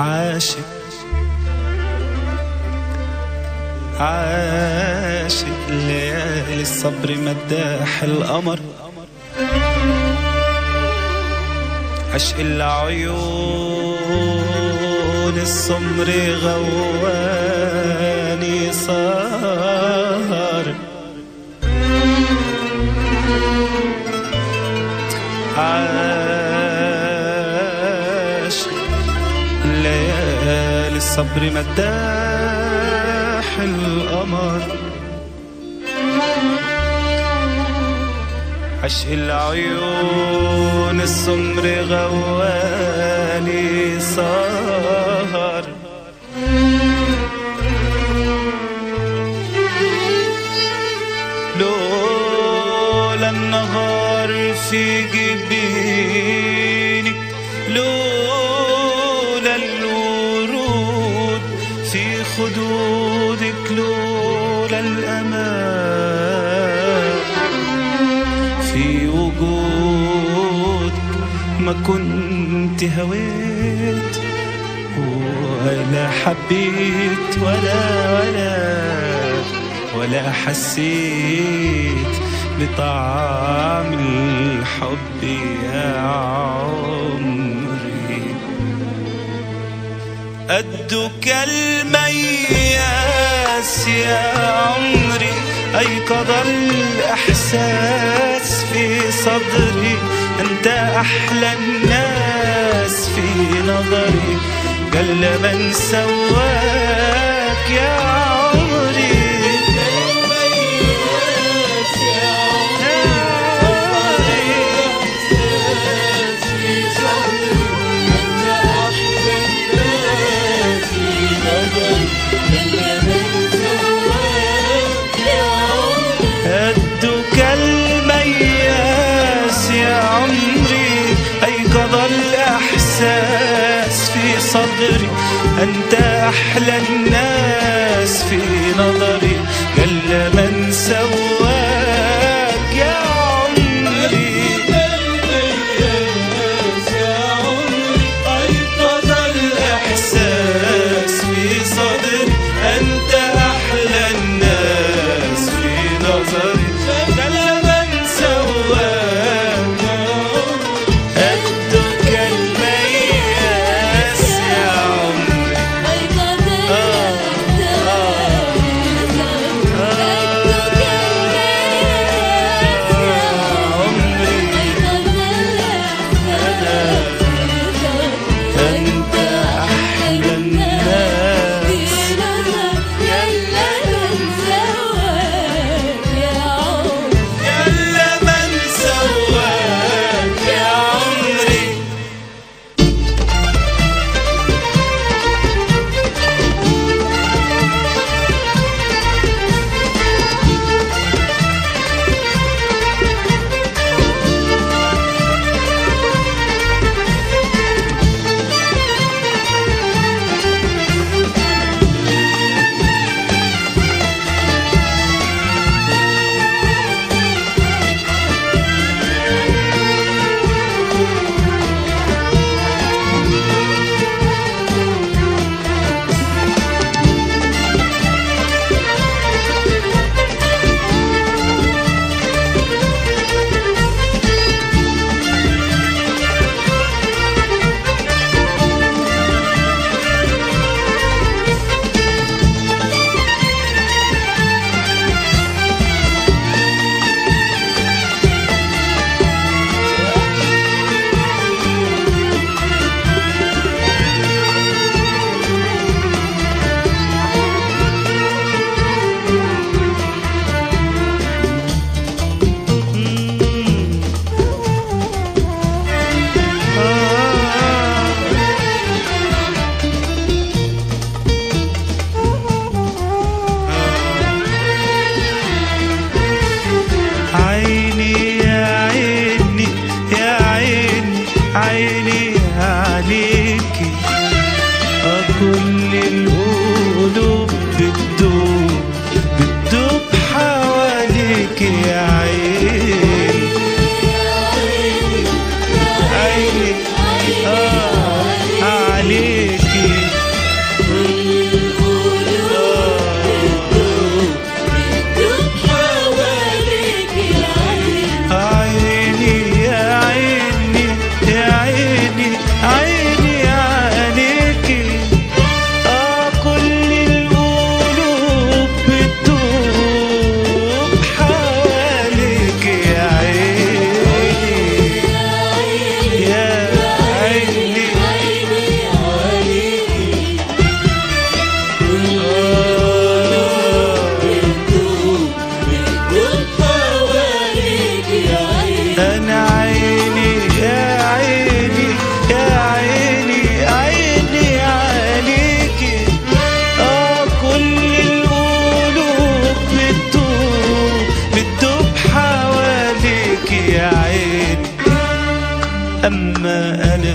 عاشق عاشق ليالي الصبر مداح القمر عشق العيون السمر غواني صار عاشق ليالي الصبر مداح القمر عشق العيون السمر غوالي سهر لولا النهار في جبينك لولا الورود في خدودك لولا الأمان في وجودك ما كنت هويت ولا حبيت ولا ولا ولا حسيت بطعم الحب يا عمري قدك المياس يا عمري أيقظ الإحساس في صدري أنت أحلى الناس في نظري قل من سواك يا عمري قدك المياس يا عمري أيقظ الإحساس في صدري أنت أحلى الناس في نظري قل من سواك يا عمري أيقظ الإحساس في صدري أنت أحلى الناس في نظري قل من سواك قدك المياس يا عمري انا عيني يا عيني يا عيني عيني عليكي اه كل القلوب بتدوب بتدوب حواليكي يا عيني اما انا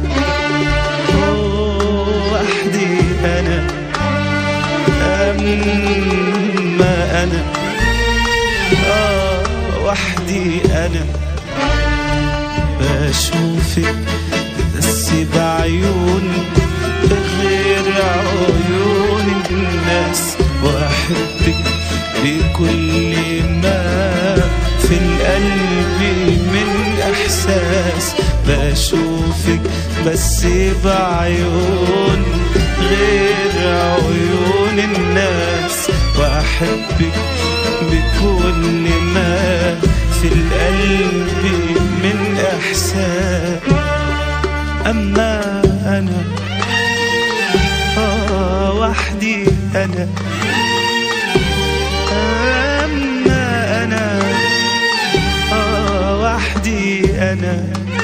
أوه، وحدي انا اما انا آه وحدي انا بشوفك بس بعيون غير عيون الناس واحبك بكل ما في القلب من احساس بشوفك بس بعيون غير عيون الناس واحبك بكل ما في القلب من احساس اما انا آه وحدي انا اما انا آه وحدي انا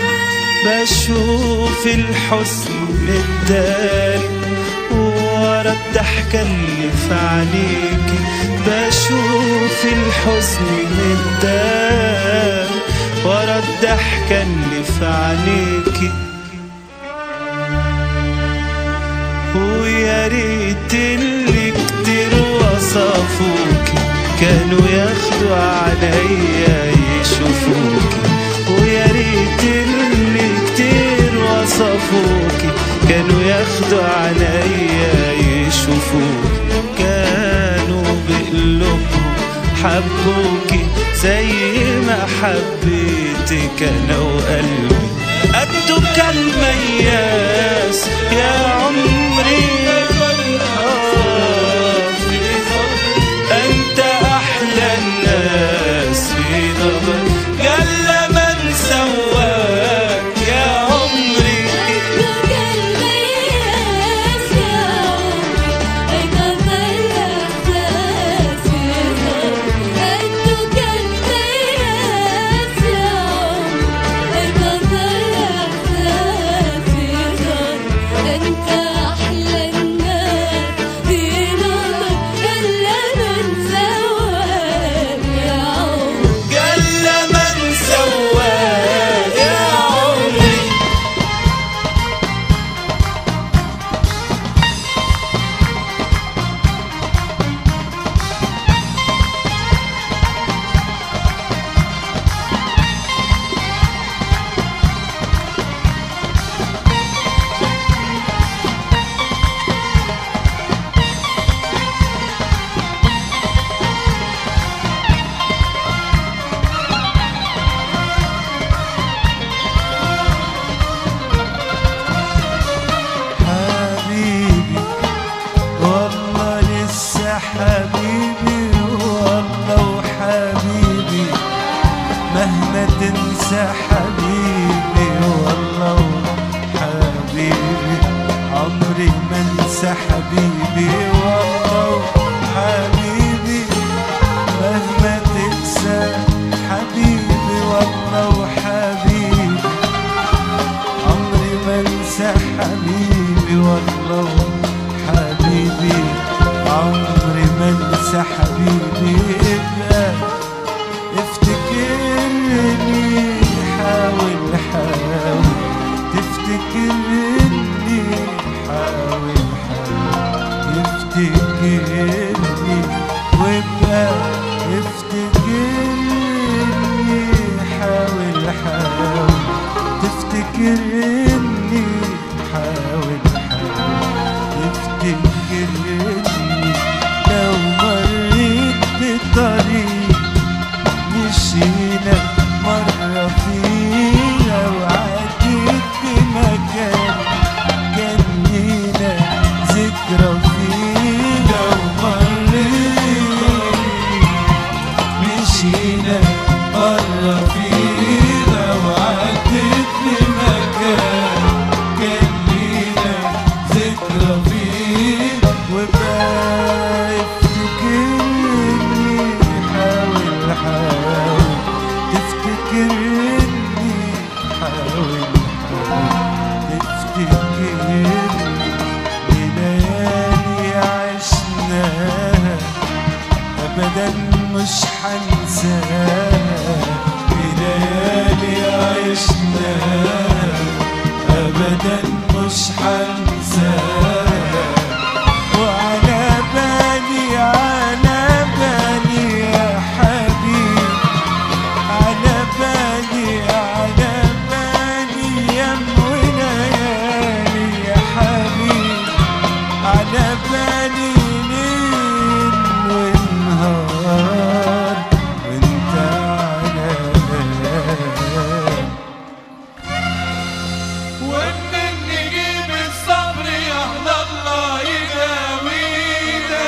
بشوف الحزن الداري ورا الضحكة اللي في عينيكي بشوف الحزن الداري ورا الضحكة اللي في عينيكي ويا ريت اللي كتير وصفوكي كانوا ياخدوا عليا يشوفوكي ويا ريت اللي كتير وصفوكي كانوا ياخدوا عليا يشوفوكي كانوا بقلوبهم حبوكي زي ما حبيتك انا وقلبي قدك المياس يا عمري آه انت احلى الناس في نظر قال من سواك يا عمري انت احلى الناس في نظر الا من سواك يا عمر قال من سواك يا عمري حبيبي والله لسه حبيبي والله وحبيبي مهما تنسى حبيبي والله حبيبي عمري ما انسى حبيبي والله حبيبي مهما تنسى حبيبي والله حبيبي عمري ما انسى حبيبي والله حبيبي عمري ما انسى حبيبي ابقى افتكرني حاول حاول تفتكرني حاول حاول افتكرني وابقى افتكرني حاول حاول تفتكرني حاول حاول تفتكرني لو مريت بطريق مشينا مرة فيها وعديت بمكان كان لينا ذكرى فيه لو مريت مشينا مرة فيها وعدت بمكان عشناه ابدا مش هنساه وعلى بالي على بالي يا حبيبي على بالي على بالي يا وليالي يا حبيبي على بالي ليل ونهار وانت على بالي ومن نجيب الصبر يا الله يداوينا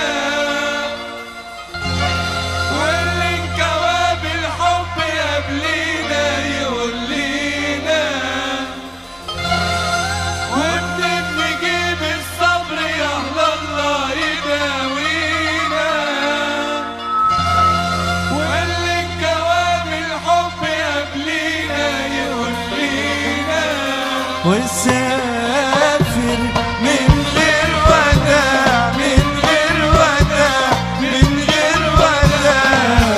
واللي انكوى بالحب قبلينا يقول لينا ومن نجيب الصبر يا الله يداوينا واللي انكوى بالحب قبلينا يقول لينا وسافر من غير وداع من غير وداع من غير وداع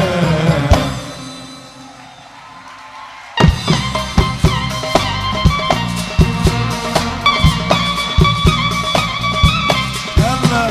يلا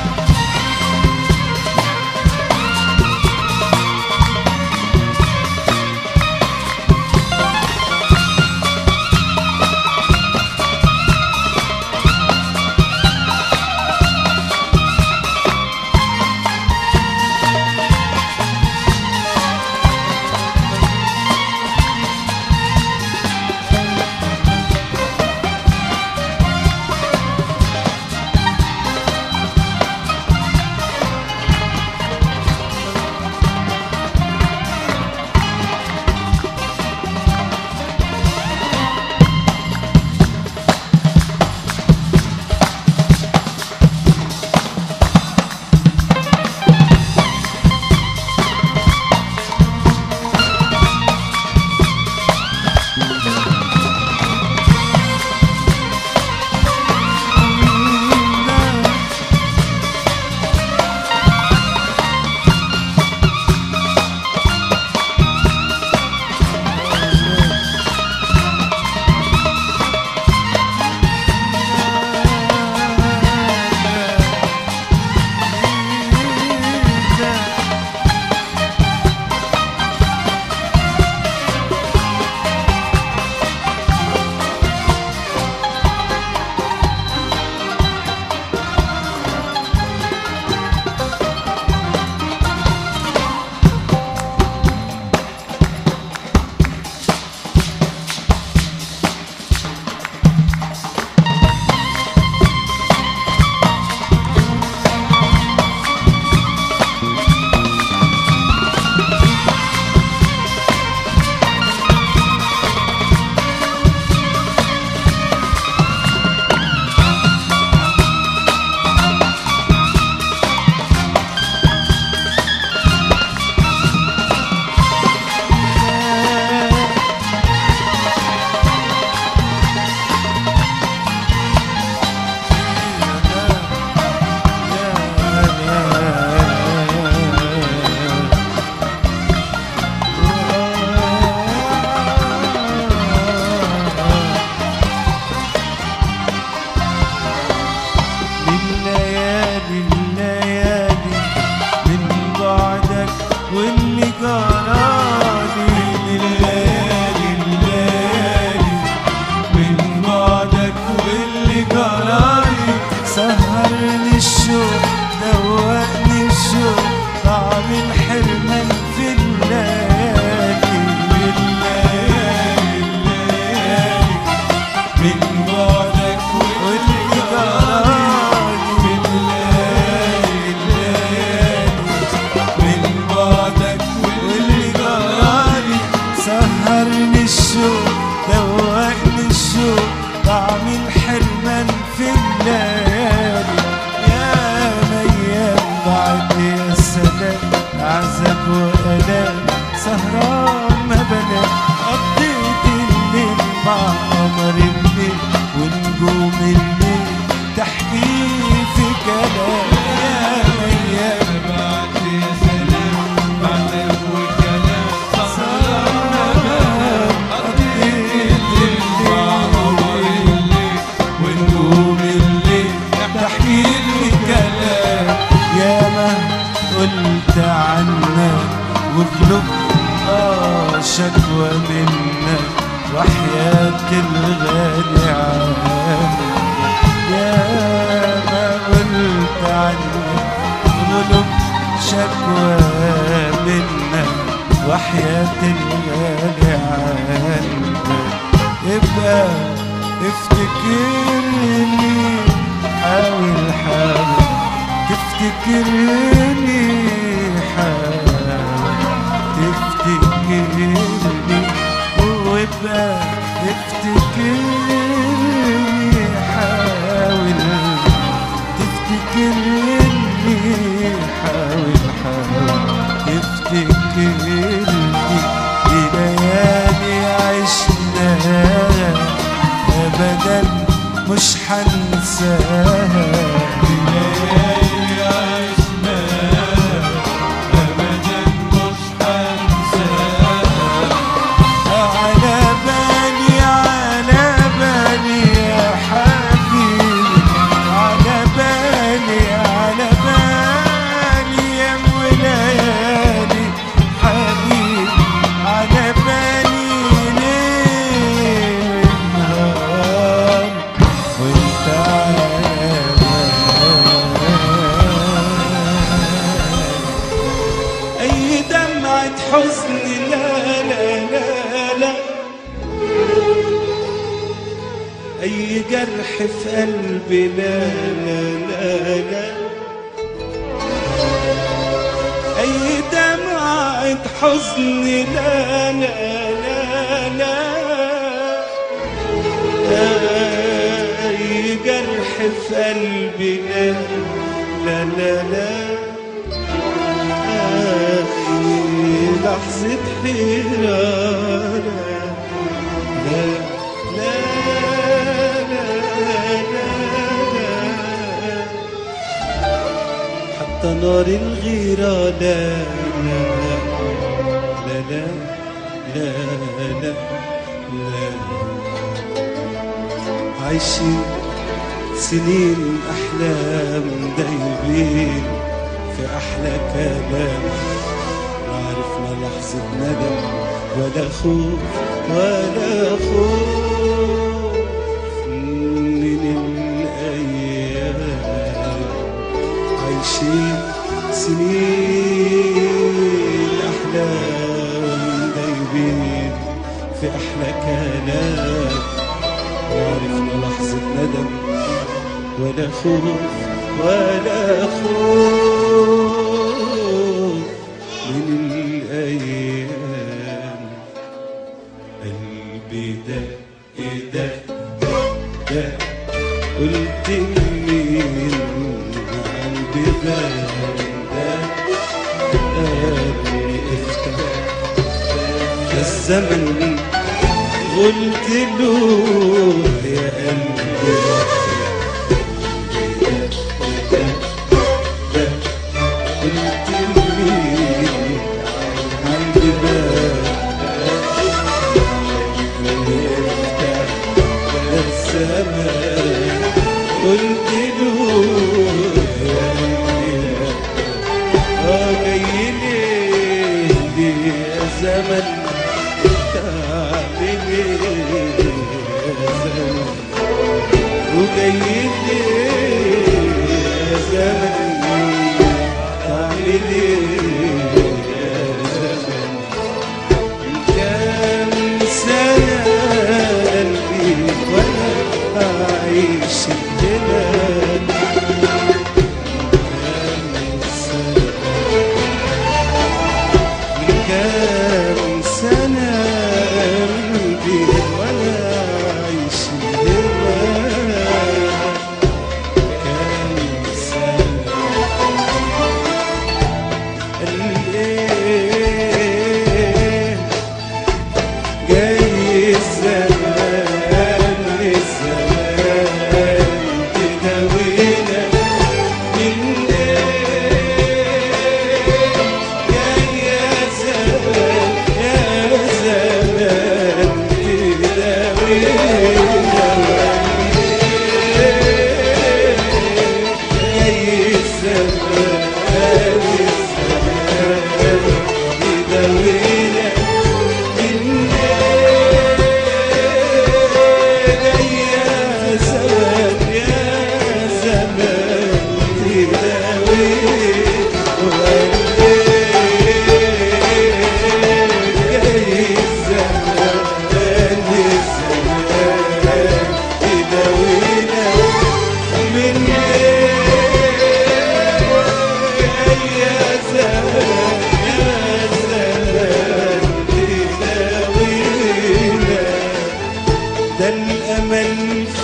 لليالي الليالي من بعدك واللي جرالي لليالي الليالي من بعدك واللي جرالي سهرني الشوق دوقني الشوق طعم الحرمان في الليالي الليالي الليالي من بعدك واللي جرالي من الليالي الليالي من بعدك واللي جرالي سهرني الشوق دوقني الشوق طعم الحرمان في الليالي يا ميام بعد يا سلام عذاب وألام سهران ما بنام قضيت الليل مع قمر الليل ونجوم الليل تحكي في كلام يا ميام بعد يا سلام بعد وكلام سهران قضيت شكوى منك وحياة الغالي عنك يا ما قلت عنك غلب شكوى منك وحياة الغالي عنك ابقى افتكرني حاول حاول تفتكرني حاول تفتكرني وابقى افتكرني حاول تفتكرني حاول حاول تفتكرني بليالي عشناها ابدا مش حنساها ليالي عشناها أبدا مش هنساها على بالي على بالي يا حبيبي على بالي على بالي يا وليالي حبيبي على بالي ليل ونهار وانت على بالي اي دمعة حزن لا لا لا لا اي جرح في قلبي لا لا لا لا اي دمعة حزن لا لا لا لا اي جرح في قلبي لا لا لا لا أي لحظة حيرة لا لا لا لا لا حتى نار الغيرة لا لا لا لا لا لا لا عايشين سنين أحلام دايبين في أحلى كلام ما عرفنا لحظة ندم ولا خوف ولا خوف من الأيام عايشين سنين أحلام دايبين في أحلى كلام وعرفنا لحظة ندم ولا خوف ولا خوف من الأيام قلبي ده ده ده قلت مين عندي ده ده قلبي افتح ده الزمن قلت له يا قلبي قلت لي عندي باب السماء قلت له يا قلبي اه جاي لي يا زمن تعمل ايه يا زمن وجاي لي يا زمن تعمل ايه يا زمن كام سنة قلبي وانا عايش هنا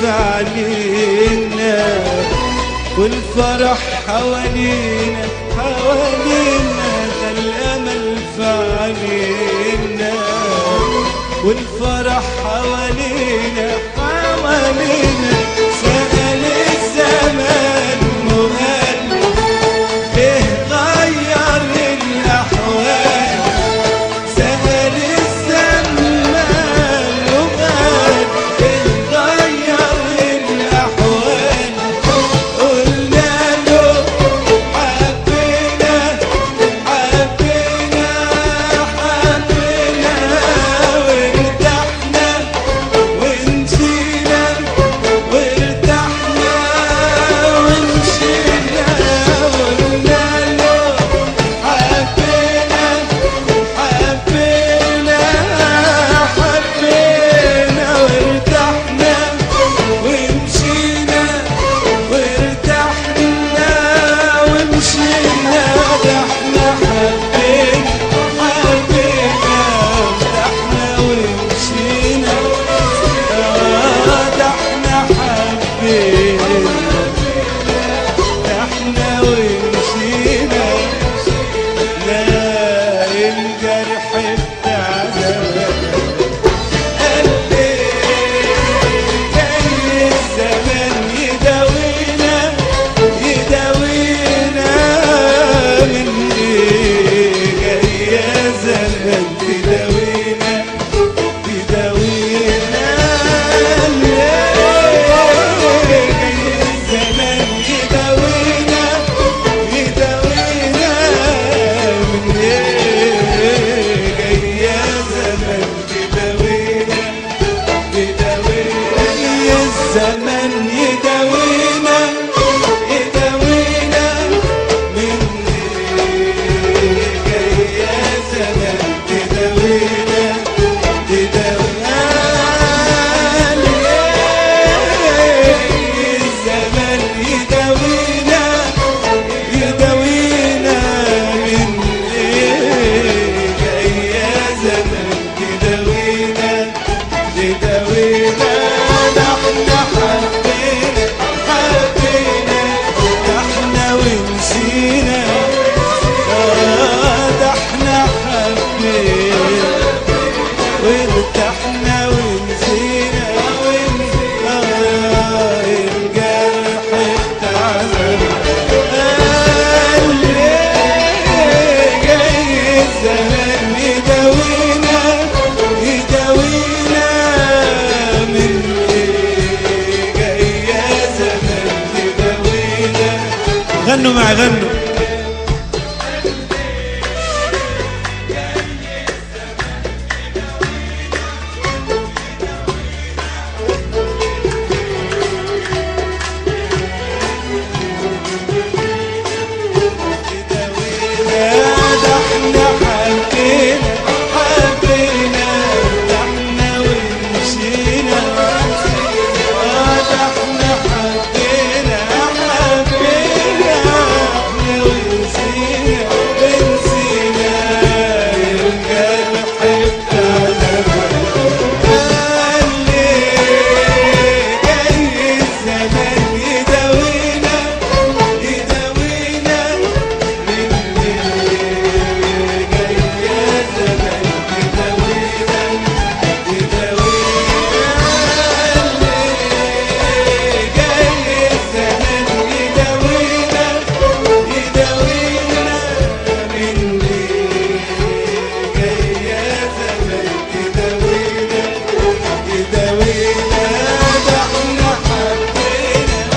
في علينا والفرح حوالينا حوالينا ده الامل في علينا والفرح حوالينا حوالينا سأل الزمان مهل ايه غير الاحوال سأل الزمان وقال ايه غير الاحوال قلنا له حبينا حبينا حبينا وارتحنا ونسينا وارتحنا ونسينا قلنا له حبينا حبينا حبينا وارتحنا ومشينا وارتحنا ومشينا ده احنا حبينا حبينا ارتحنا ومشينا آه، ده احنا حبينا احنا ومشينا لا الجرح بتاعنا قال لي جاي الزمان يداوينا يداوينا من ايه جاي يا زمان تداوينا تداوينا ليه جاي الزمان يداوينا يداوينا من ايه جاي يا زمان تداوينا يداوينا يا الزمان يداوينا يداوينا من ايه جاي يا زمان تداوينا تداوينا ليه الزمان يداوينا يداوينا من ايه جاي يا زمان تداوينا تداوينا ده احنا حبينا حبينا ده احنا ونسينا آه، ده احنا حبينا وارتحنا ونسينا آه، الجرح بتاعنا قال ليه جاي الزمان يداوينا يداوينا من ايه جاي يا زمان تداوينا غنوا معي غنوا ده احنا حبينا حبينا ده احنا ومشينا اه ده احنا حبينا حبينا احنا ونسينا ونسينا الجرح بتاعنا قال ليه جاي الزمان يداوينا يداوينا من ايه جاي يا زمان يداوينا يداوينا ليه جاي الزمان يداوينا يداوينا من ايه جاي يا زمان يداوينا يداوينا ده احنا حبينا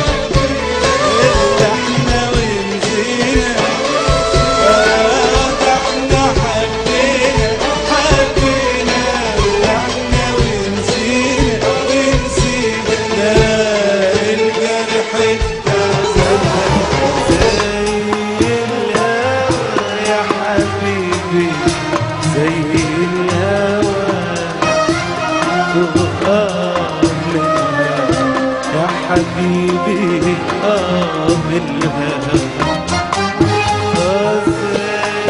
ارتحنا ونسينا آه، ده احنا حبينا حبينا ارتحنا ونسينا ونسينا الجرح بتاع زمان زي الهوى يا حبيبي زي الهوى آه منها يا حبيبي آه منها آه زي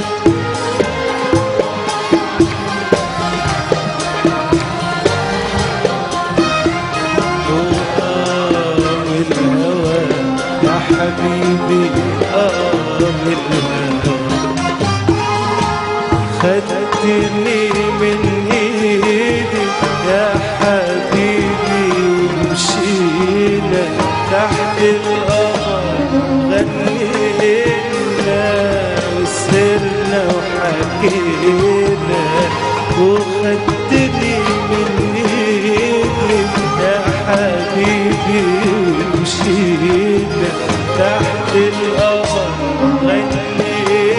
حبيبي آه منها خدتني من ايدي يا حبيبي ومشينا تحت القمر غنينا وسهرنا وحكينا وخدتني من ايدي يا حبيبي ومشينا تحت القمر غنينا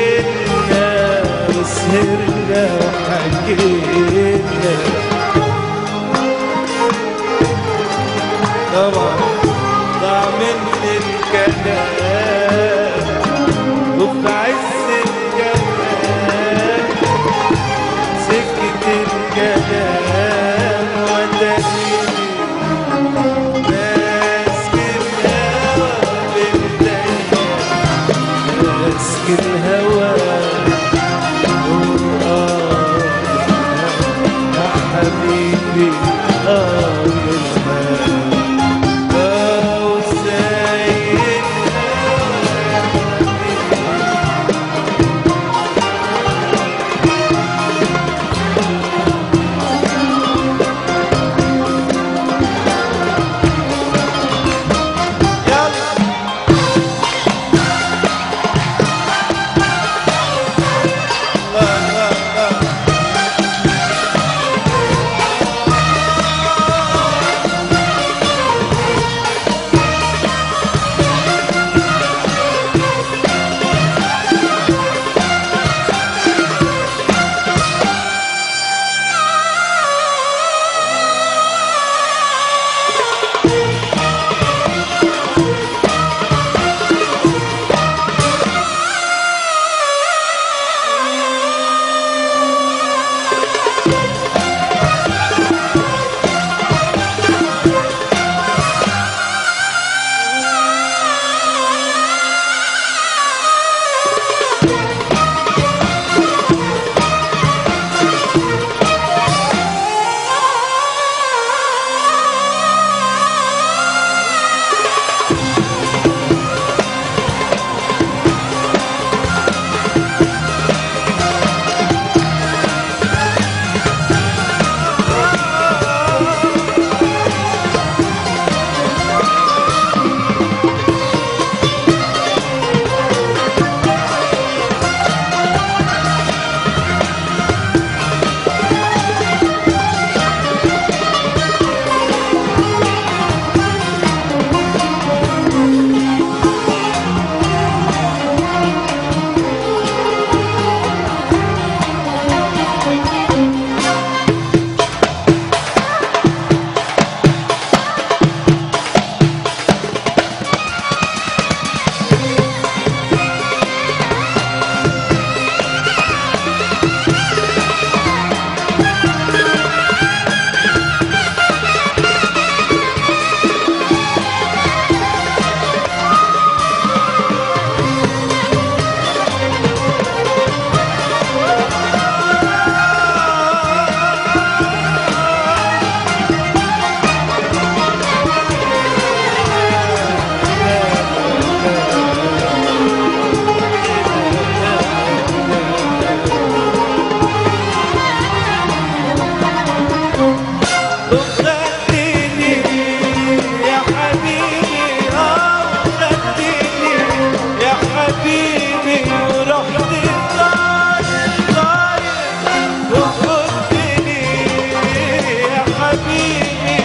وسهرنا وحكينا طبعا ضاع مني الكلام وفي عز الجمال سكت الكلام وداني ماسك الهوى بالدنيا ماسك الهوى آه يا حبيبي آه منها آه وسايق وخدتني يا حبيبي اه وخدتني يا حبيبي ورحت طاير طاير وخدتني يا حبيبي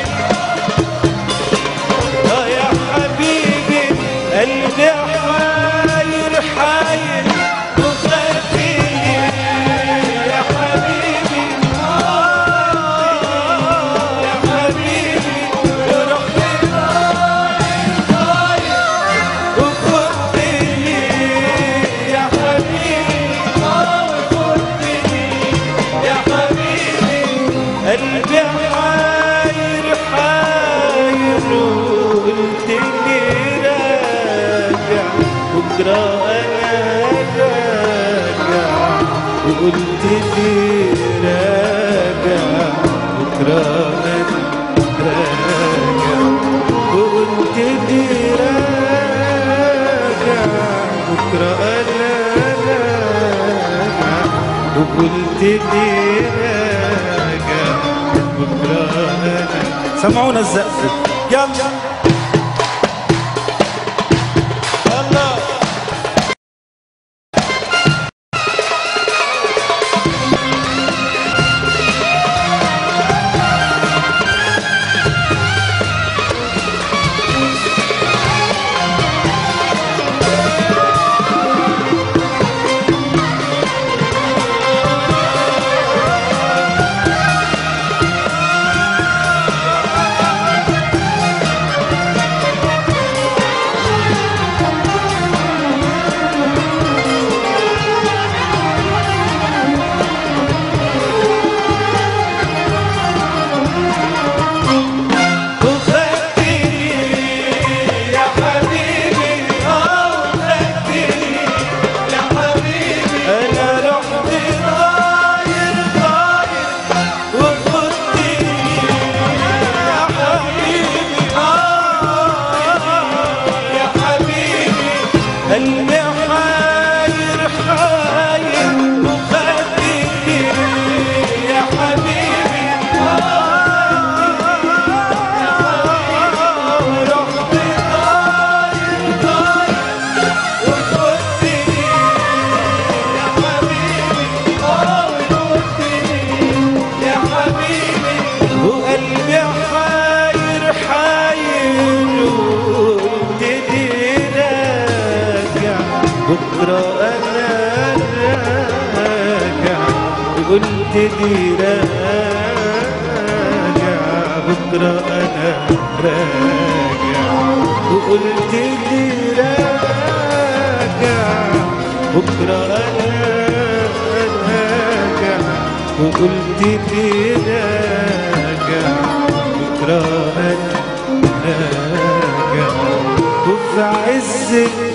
اه يا حبيبي قلبي حاير حاير وخدتني يا حبيبي آه يا حبيبي ورحت طاير طاير وخدتني يا حبيبي آه وخدتني يا حبيبي قلبي حاير حاير وقلت لي راجع بكرة أنا راجع وقلت لي راجع بكرة أنا راجع وقلت لي راجع وقلت لي راجع بكرة أنا سمعونا الزقفة يلا يلا قلت لي راجع بكرة أنا راجع وقلت لي راجع بكرة أنا راجع وقلت لي راجع بكرة أنا راجع وفي عز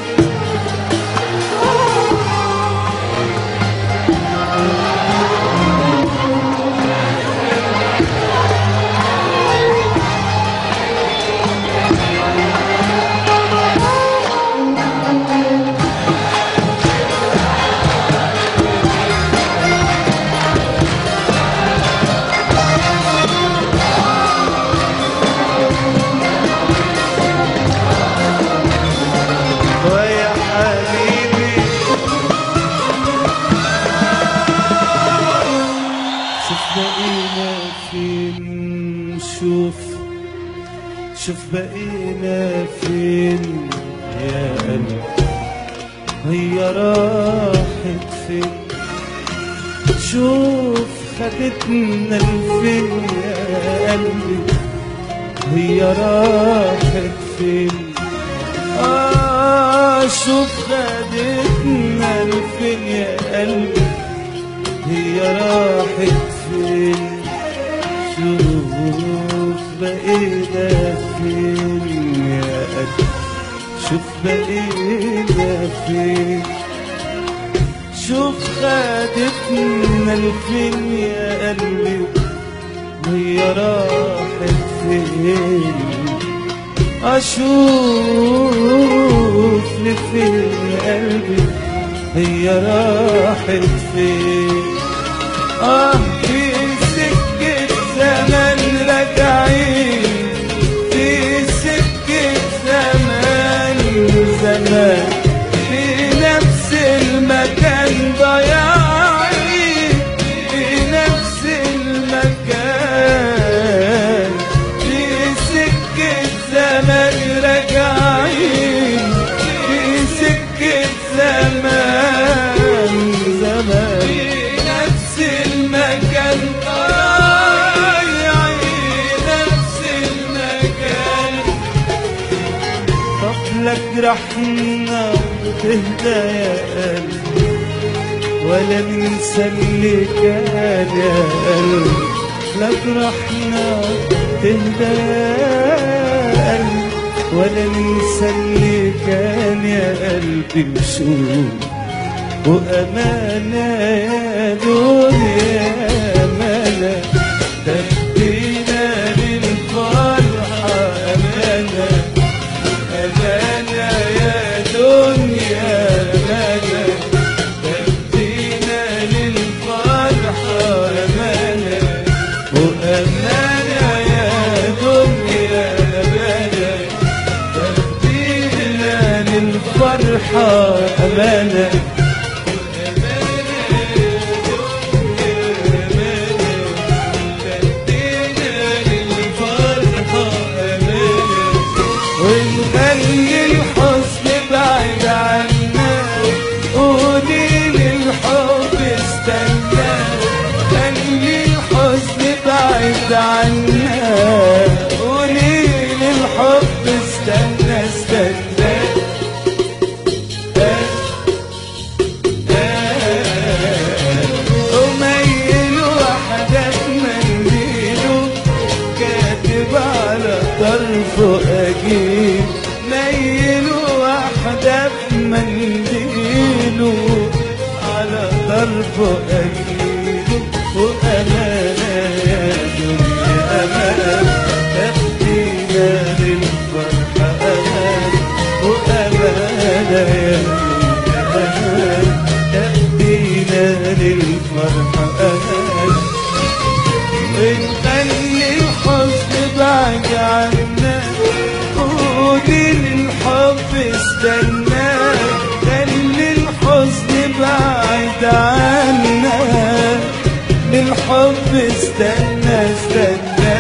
ويا حبيبي شوف بقينا فين شوف شوف بقينا فين يا قلبي هي راحت فين شوف خدتنا لفين يا قلبي هي راحت فين آه شوف خدتنا لفين يا قلبي هي راحت فين شوف بقينا فين يا قلبي شوف بقينا فين شوف خدتنا لفين يا قلبي هي راحت فين أشوف لفين قلبي هي راحت فين آه في سكة زمن راجعين في سكة زمان زمان في نفس المكان ضياعين في نفس المكان في سكة زمان راجعين في سكة زمان زمان في نفس المكان ضايعين نفس المكان طب لك رحنا وتهدى يا قلبي ولا ننسى اللي كان يا قلبي لك رحنا تهدى يا قلبي ولا ننسى اللي كان يا قلبي وشوف وأمانة يا دنيا أمانة تدينا للفرحة أمانة أمانة يا دنيا أمانة تدينا للفرحة أمانة ونخلي الحزن بعيد عنا قولي للحب استنى خلي الحزن بعيد عنا قولي للحب استنى استنى وميل وحدك منديله كاتب على طرفه أجيب ميل وحدة منديله على طرفه أجيب وأمانة يا دنيا أمانة تاخدينا للفرحة أمان وأمانة يا دنيا أمان تاخدينا للفرحة أمان نخلي الحزن بعد عنا قولي للحب استنى خلي الحزن بعد عنا للحب استنى استنى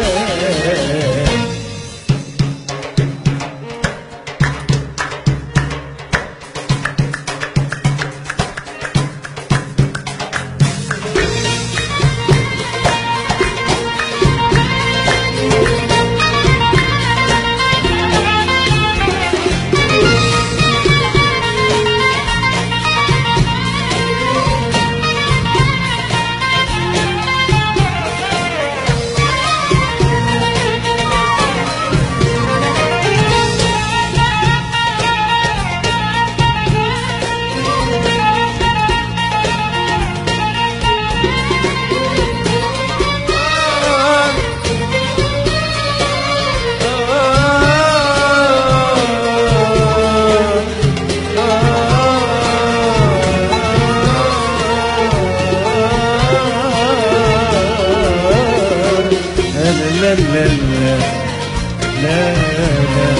لا لا لا لا لا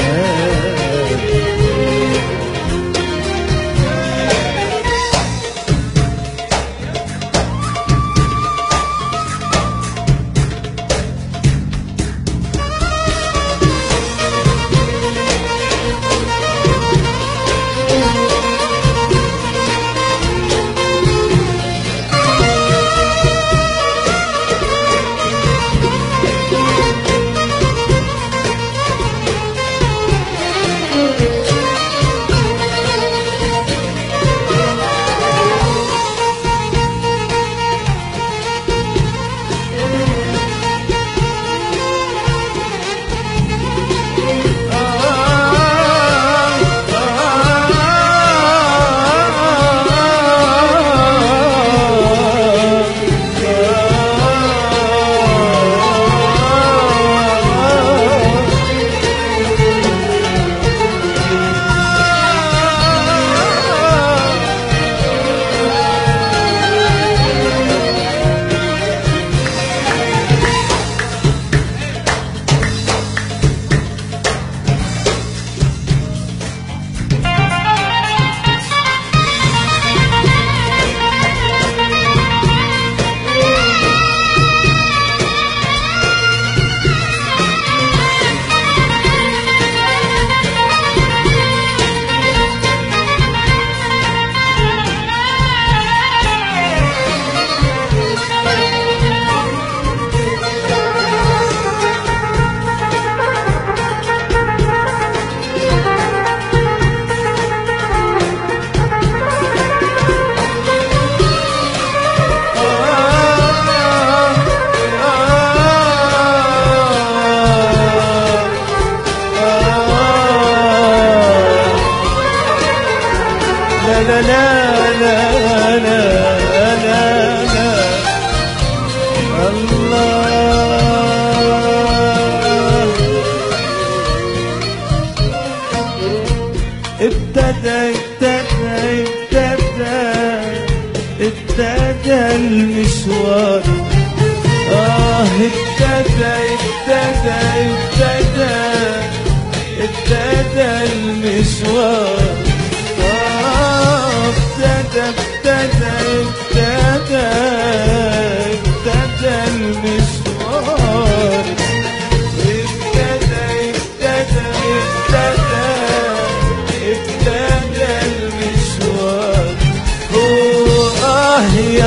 لا Thank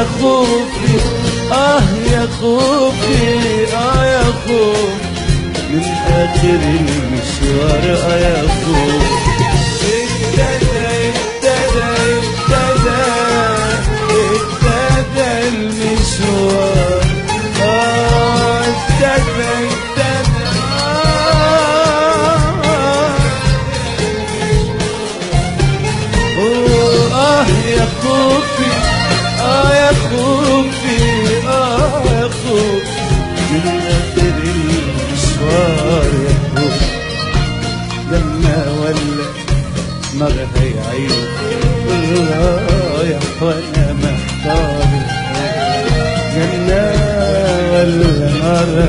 يا خوفي اه يا خوفي اه يا خوفي من اخر المشوار اه يا خوفي ابتدى ابتدى ابتدى ابتدى المشوار اه ابتدى ابتدى آه آه يا خوفي آه يا خوفي آه يا خوفي من آخر المشوار يا خوفي لما ولا نارها يعيد رايح وانا محتار جنة ولا نار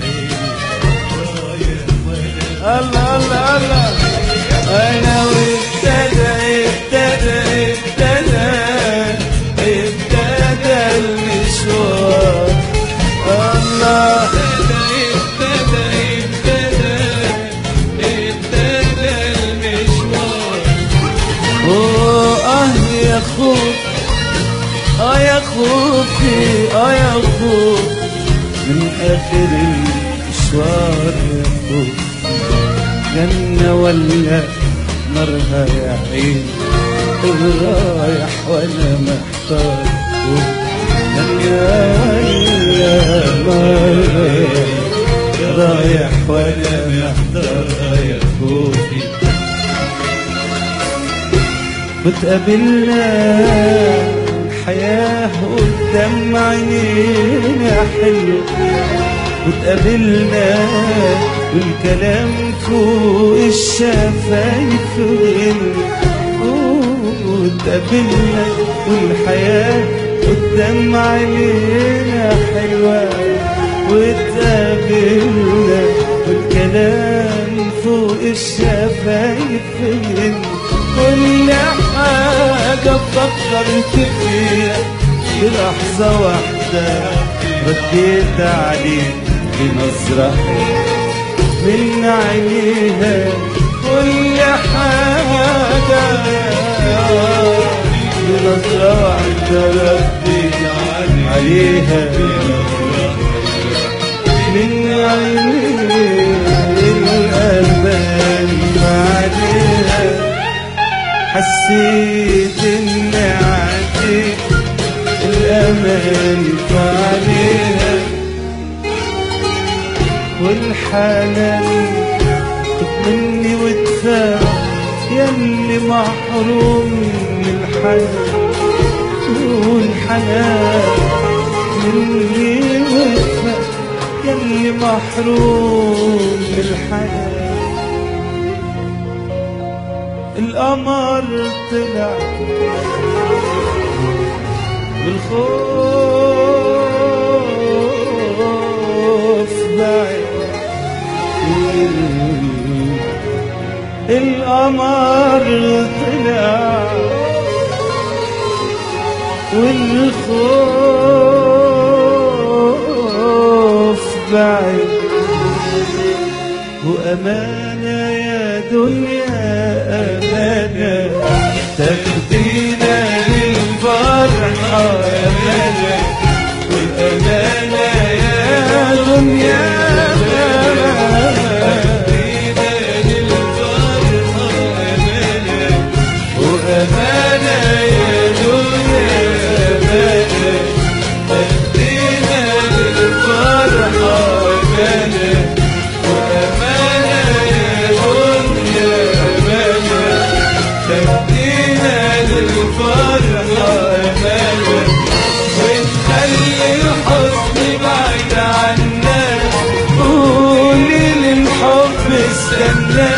الله الله الله انا وابتدى ابتدى ابتدى ابتدى المشوار الله ابتدى ابتدى ابتدى المشوار اوه اه يا خوف اه يا خوفي اه يا خوف من اخر المشوار يا خوف جنة ولا نارها يا عين رايح وانا محتار جنة ولا نارها رايح وانا محتار يا خوفي وتقابلنا الحياة قدام عينينا حلو وتقابلنا والكلام فوق الشفايف غنى وتقابلنا والحياة قدام عينينا حلوة وتقابلنا والكلام فوق الشفايف غنى كل حاجة فكرت فيها في لحظة واحدة رديت عليك بنظرة من عينيها كل حاجة بنظرة واحدة رديت عليها من عينيها الألبان عليها حسيت إن عديت الأمان عليها والحنان خد مني وادفع ياللي محروم من الحنان والحنان مني وادفع ياللي محروم من الحنان القمر طلع بالخوف بعد القمر طلع والخوف بعد وأمانة يا دنيا أمانة تاخدينا للفرحة أمانة والأمانة يا دنيا أمانة تاخدينا للفرحة أمانة وأمانة يا دنيا أمانة تاخدينا للفرحة أمانة وأمانة يا دنيا أمانة تهدينا للفرحة أمانة ونخلي الحزن بعيد عنا قولي للحب استنى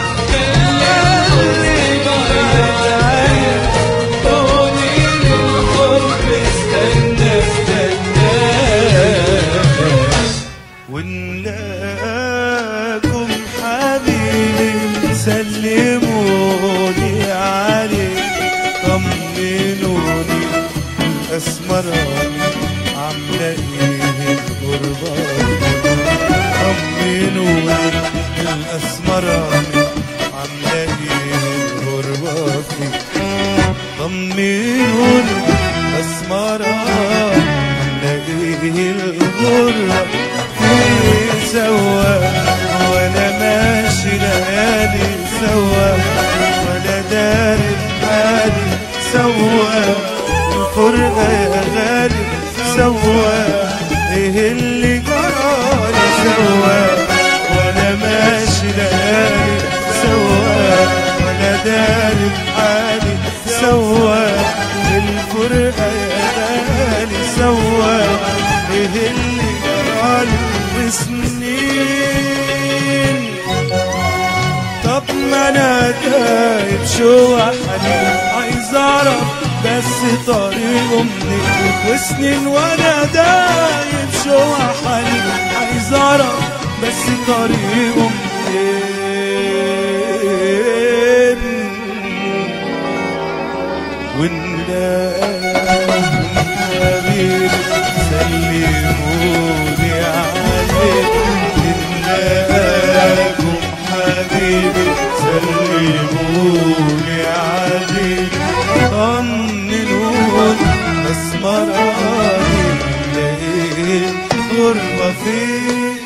خلي بعيد عنا قولي للحب استنى استنى ونلاقكم حبيبي سلموني عليه طمنوني الاسمراني عامله ايه الغربه طمنوني الاسمراني عامله ايه الغربه طمنوني اسمراني الغرة في سوا ولا ماشي ليالي سوا ولا داري حالي سوا الفرقة يا غالي سوا ايه اللي جرالي سوا ولا ماشي ليالي سوا ولا داري حالي سوا الفرقة يا غالي سوا ايه اللي جرالي سنين طب ما انا تايب شو حنين عايز اعرف بس طريقه منين وسنين وانا دايب شو حنين عايز اعرف بس طريقه منين حبيبي سلموني عليك إنكم حبيبي سلموني عليك طمنون مسمراني لقيت غربة فيك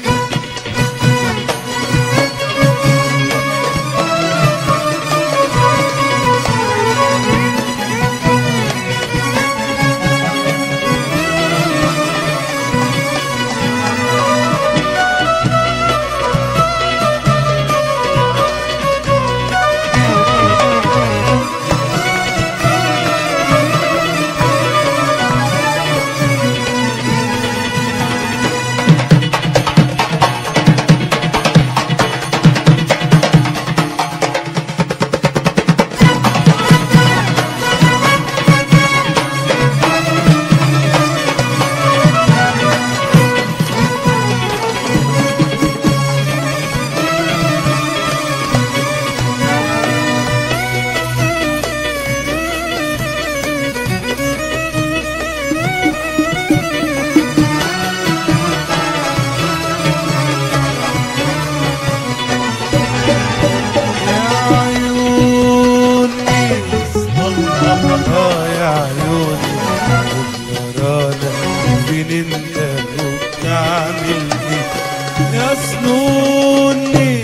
يا عيوني الله يا عيوني ورانا فين انت وبتعمل ايه يا سنوني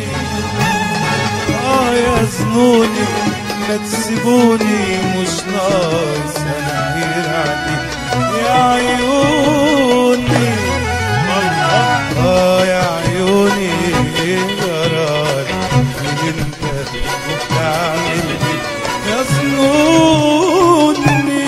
اه يا سنوني ما تسيبوني مش ناقص انا غير عليك يا عيوني اه يا عيوني غرار انت بتعمل ايه يا زنوني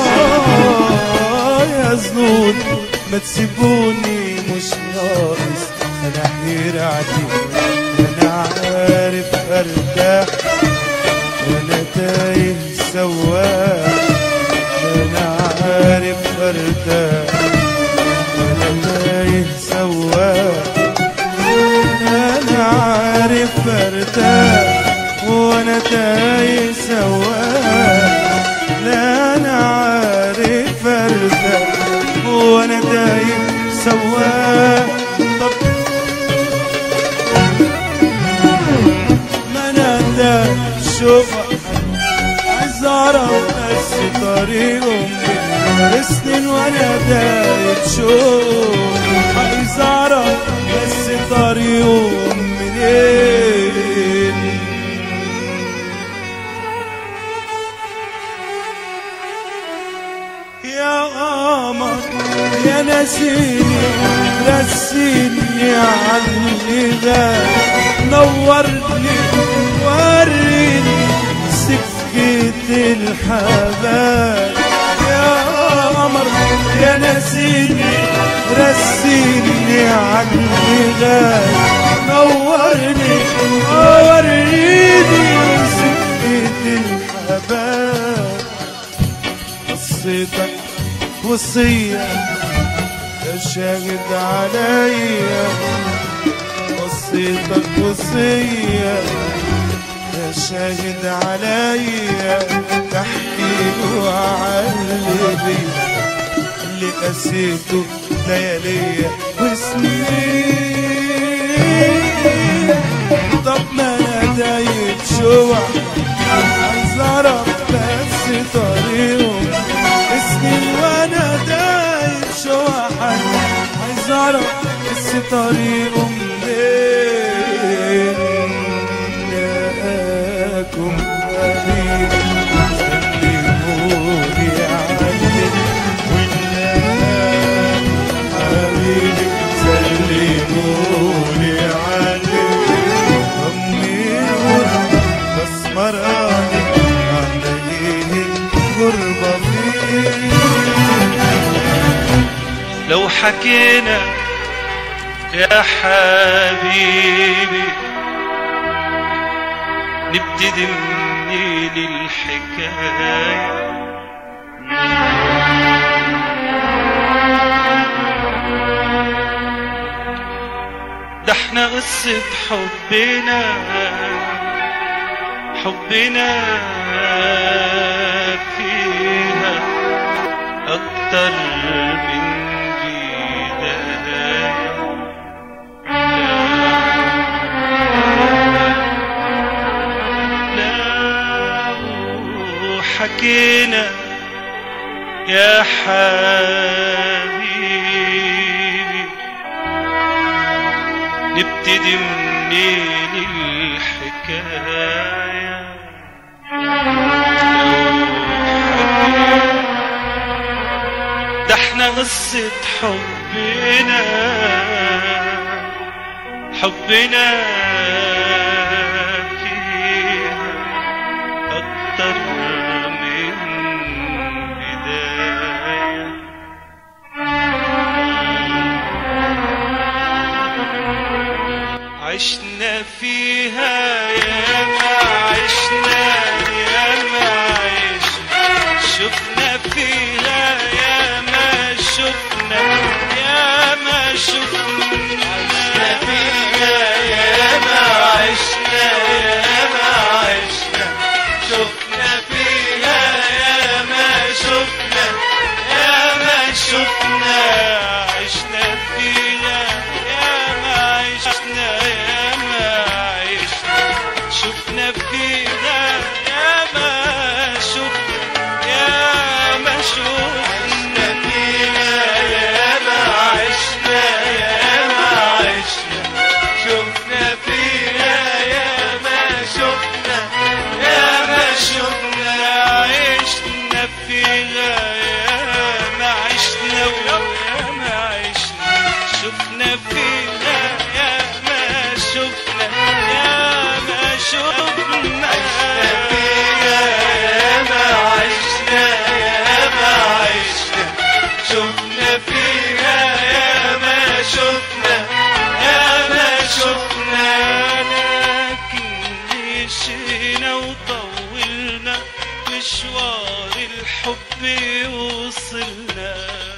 اه يا زنون ما تسيبوني مش ناقص انا حير عليك انا عارف ارتاح وانا تايه سواح انا عارف ارتاح وانا تايه سواح انا عارف ارتاح وانا تايه سواح لا انا عارف ارتاح وانا تايه سواح طب ما انا ده شوف عايز اعرف بس طريقهم من سنين وانا دايب شوف عايز اعرف بس طريقهم منين يا قمر يا نسيني رسيني عني غاب نورني وريني سكة الحباب يا قمر يا نسيني رسيني عني غاب نورني وريني سكة الحباب قصتك وصية يا شاهد عليا قصتك وصية يا شاهد عليا تحكي له عاللي اللي قسيته لياليا وسنين طب ما انا دايب شوع عايز اعرف بس طريقهم سنين وانا دايب شوع عايز اعرف حكينا يا حبيبي نبتدي منين الحكايه ده احنا قصة حبنا حبنا فيها أكتر من بداية لا وحكينا يا حبيبي نبتدي منين الحكاية ده احنا قصة حبنا حبنا فيها أكتر من بداية عشنا فيها يا ما عشنا يا ما عشنا شفنا فيها يا ما شفنا يا ما شفنا عشنا فيها يا ما عشنا يا ما عشنا شفنا فيها يا ما شفنا يا ما شفنا عشنا فيها يا ما عشنا يا ما عشنا شفنا فيها يا ما شفنا يا ما شفنا فيها يا ما عشنا يا ما عشنا شفنا فيها يا ما شفنا يا ما شفنا عشنا فيها يا ما عشنا ويا ما عشنا شفنا فيها يا ما شفنا يا ما شفنا عشنا فيها يا ما عشنا يا ما عشنا شفنا فيها يا ما شفنا يا ما شفنا لكن مشينا وطولنا مشوار الحب وصلنا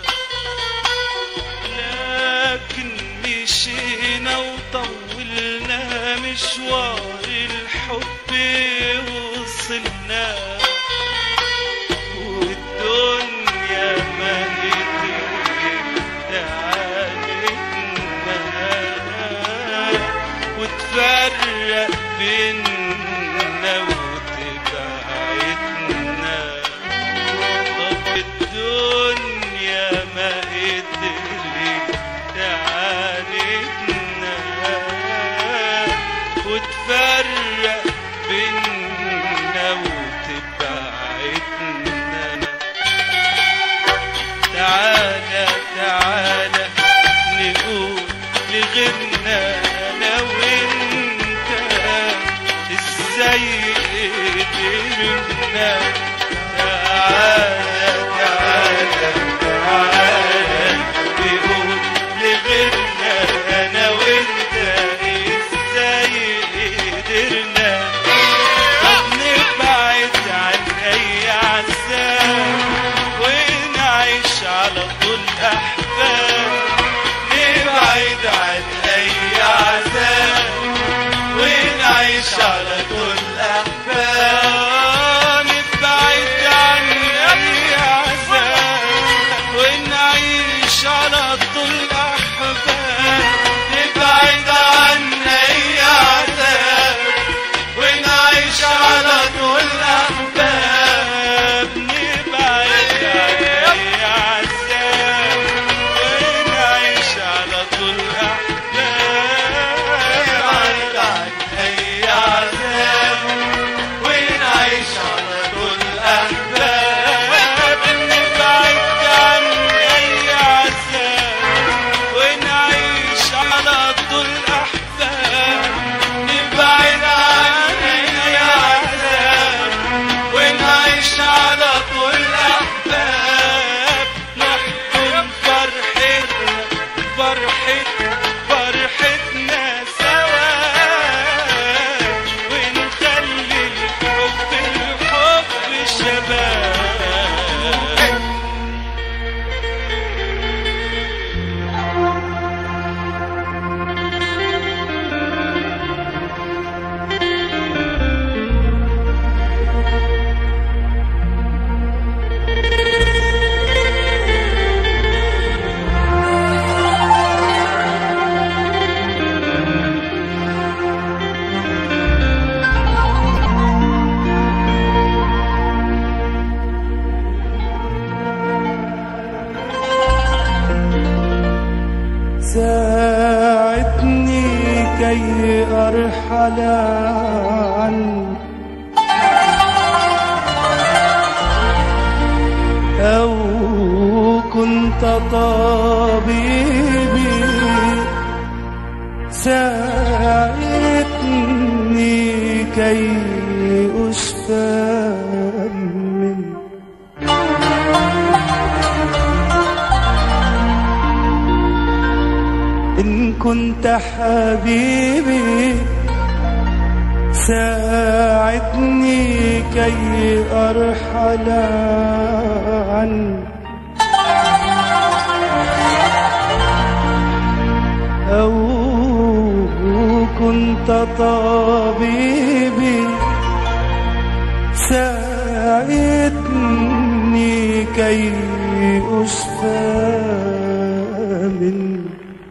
لكن مشينا وطولنا مشوار الحب وصلنا والدنيا ما تعالجنا وتفرق بينا وتبعدنا طب الدنيا ما قدرت تعالجنا وتفرق بينا وتبعدنا تعالى تعالى نقول لغيرنا انا وانت ازاي قدرنا تعالى تعالى تعالى نقول لغيرنا انا وانت ازاي قدرنا نبعد عن اي عذاب ونعيش على طول احباب نبعد عن اي عذاب ونعيش على طول احباب نبعد كي أرحل عنك أو كنت طبيبي ساعدني كي أشفى منك إن كنت حبيبي ساعدني كي أرحل عنك أو كنت طبيبي ساعدني كي أشفى منك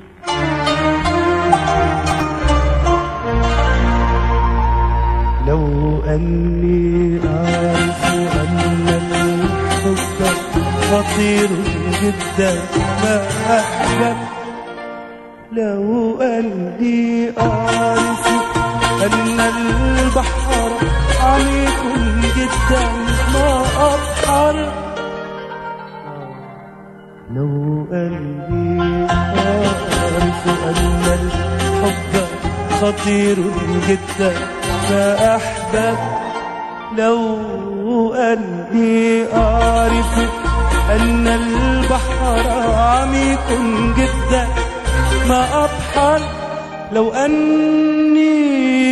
لو أني أعرف أن الحب خطير جدا ما أحبب لو أني أعرف أن البحر عميق جدا ما أبحر لو أني أعرف أن الحب خطير جدا ما أحبب لو أني أعرف أن البحر عميق جدا ما أبحر لو أني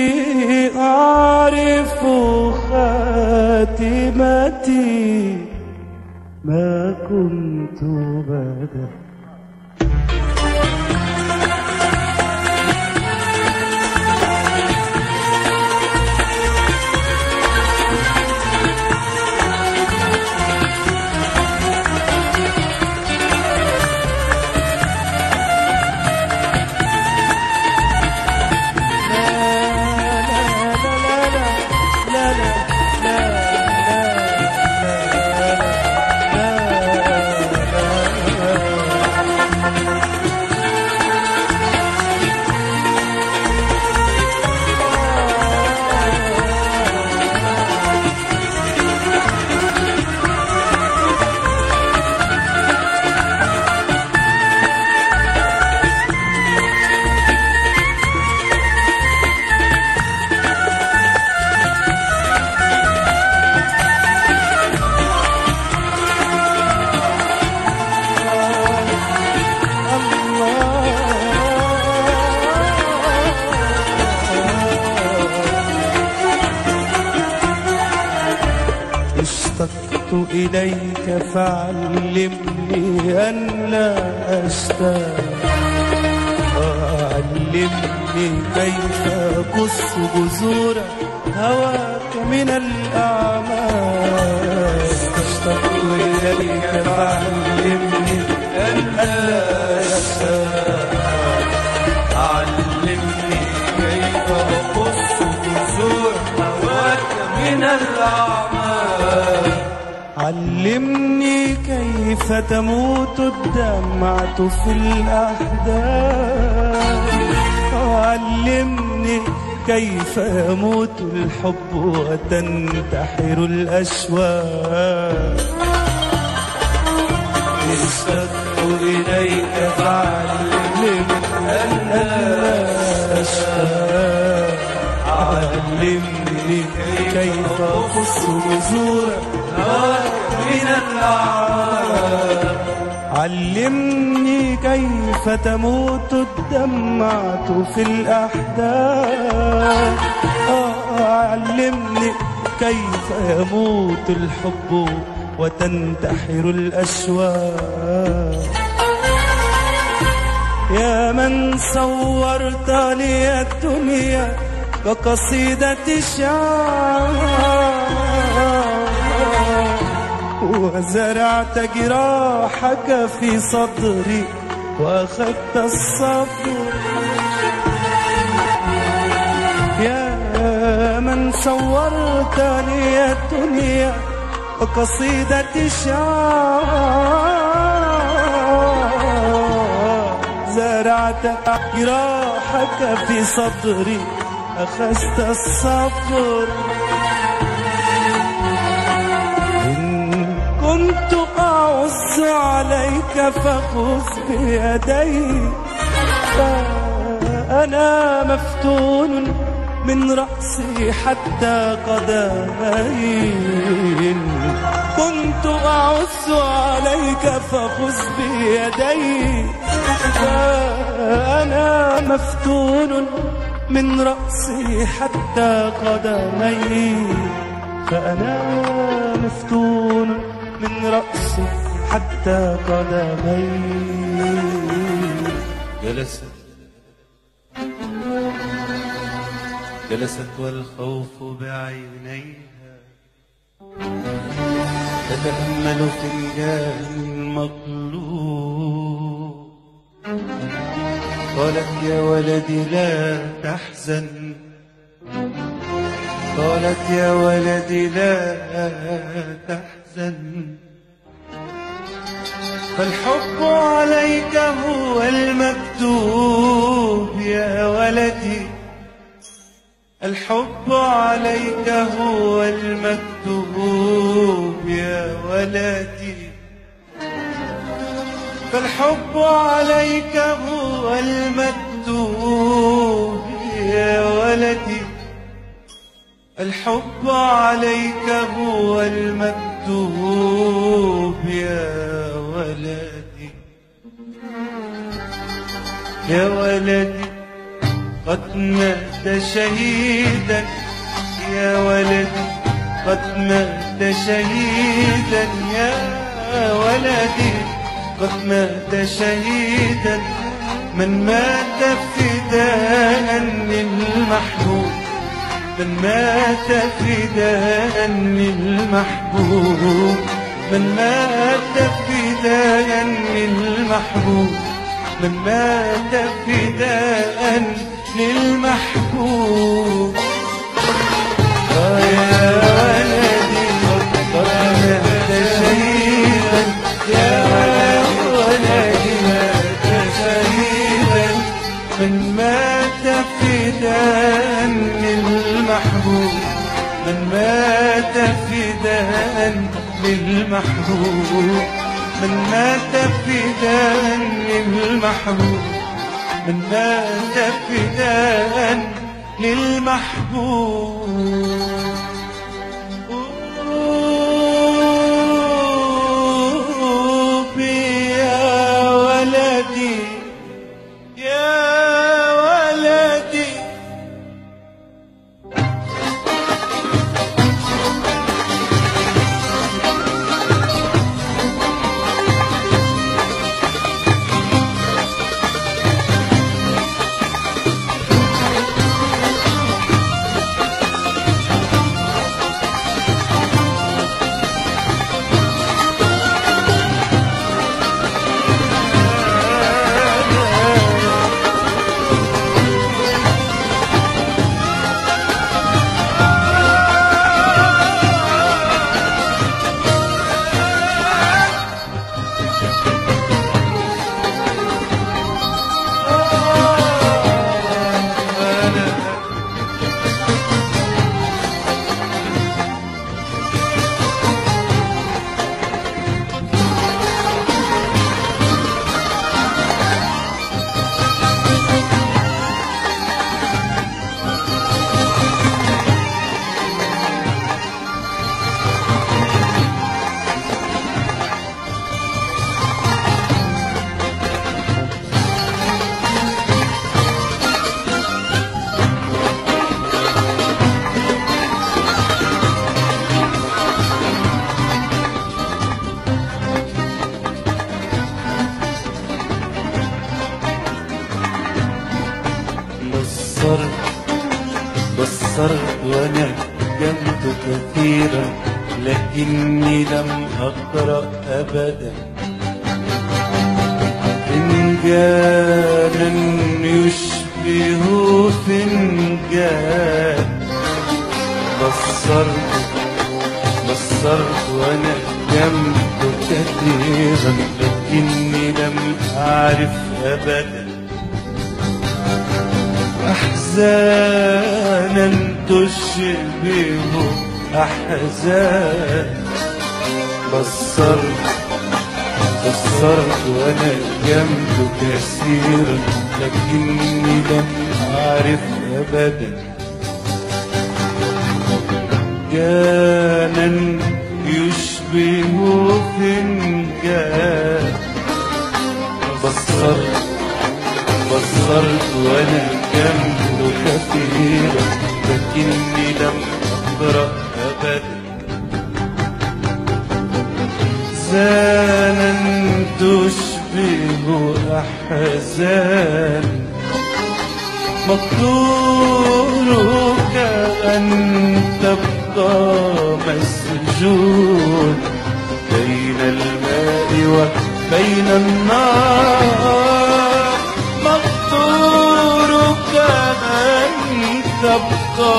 أعرف خاتمتي ما كنت بدأ اشتقت إليك فعلمني أن لا أشتاق علمني كيف أقص جذور هواك من الأعمال اشتقت إليك فعلمني أن لا أشتاق علمني كيف أقص جذور هواك من الأعمال علمني كيف تموت الدمعة في الأحداث علمني كيف يموت الحب وتنتحر الأشواق اشتقت إليك فعلمني أن لا أشتاق علمني كيف أقص نزور هواك من الأعمال علمني كيف تموت الدمعة في الأحداث آه، علمني كيف يموت الحب وتنتحر الأشواق يا من صورت لي الدنيا كقصيدة شعر وزرعت جراحك في صدري واخذت الصبر يا من صورت لي الدنيا كقصيدة شعر زرعت جراحك في صدري أخذت الصبر إن كنت أعز عليك فخذ بيدي فأنا مفتون من رأسي حتى قدمي إن كنت أعز عليك فخذ بيدي فأنا مفتون من رأسي حتى قدمي فأنا مفتون من رأسي حتى قدمي جلست جلست والخوف بعينيها تتأمل فنجان مقلوب قالت يا ولدي لا تحزن قالت يا ولدي لا تحزن فالحب عليك هو المكتوب يا ولدي الحب عليك هو المكتوب يا ولدي فالحب عليك هو المكتوب يا ولدي الحب عليك هو المكتوب يا ولدي يا ولدي قد مات شهيدا يا ولدي قد مات شهيدا يا ولدي قد مات شهيدا من مات فداء للمحبوب من مات فداء للمحبوب من مات فداء للمحبوب من مات فداء للمحبوب آه يا ولدي قد مات شهيدا يا ولدي مات شهيدا من مات فداء للمحبوب من مات فداء للمحبوب من مات فداء للمحبوب من مات فداء للمحبوب يا ولدي يا ولدي بصرت بصرت ونجمت كثيرا لكني لم أقرأ أبدا فنجانا يشبه فنجان بصرت بصرت ونجمت كثيرا لكني لم أعرف أبدا أحزانا تشبه أحزان بصرت بصرت وأنا جنب كثيرا لكني لم أعرف أبدا فنجانا يشبه فنجان بصرت بصرت وانا جنبه كثيرا لكني لم اقرا ابدا زانا تشبه احزان مقدورك أن تبقى مسجون بين الماء وبين النار مقدورك أن تبقى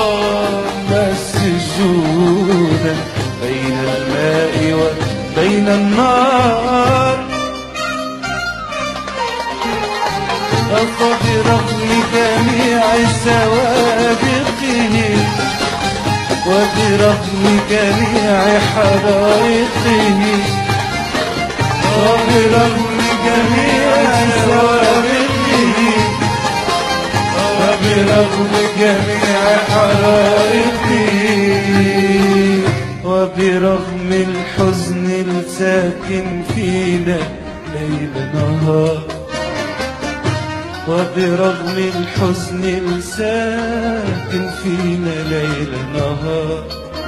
مسجونا بين الماء وبين النار فبرغم جميع سوابقه وبرغم جميع حرائقه وبرغم جميع سوابقه وبرغم جميع حرائقه وبرغم الحزن الساكن فينا ليل نهار وبرغم الحزن الساكن فينا ليل نهار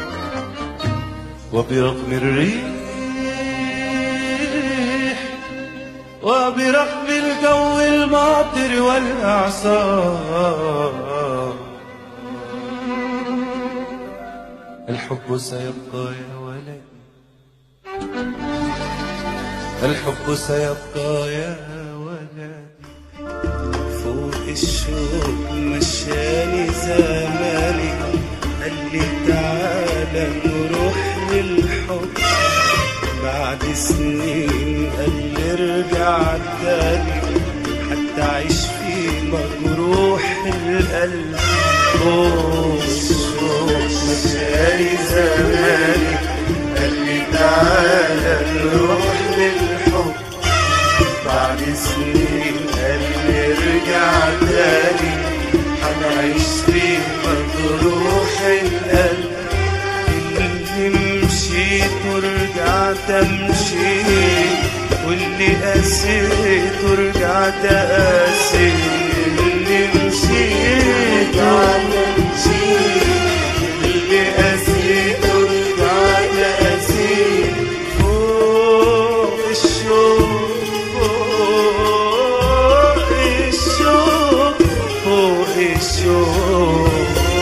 وبرغم الريح وبرغم الجو الماطر والإعصار الحب سيبقى يا ولد الحب سيبقى يا ولد فوق الشوق مشاني زماني قال لي تعالى نروح للحب بعد سنين قال لي ارجع تاني حتى اعيش في مجروح القلب فوق الشوق مشاني زماني قال لي تعالى نروح للحب بعد سنين قال لي ارجع تاني هنعيش في مجروح القلب اللي مشيت ورجعت امشي واللي قسيت ورجعت اقاسي اللي مشيت ورجعت امشي اللي قسيت ورجعت اقاسي فوق الشوق فوق الشوق فوق الشوق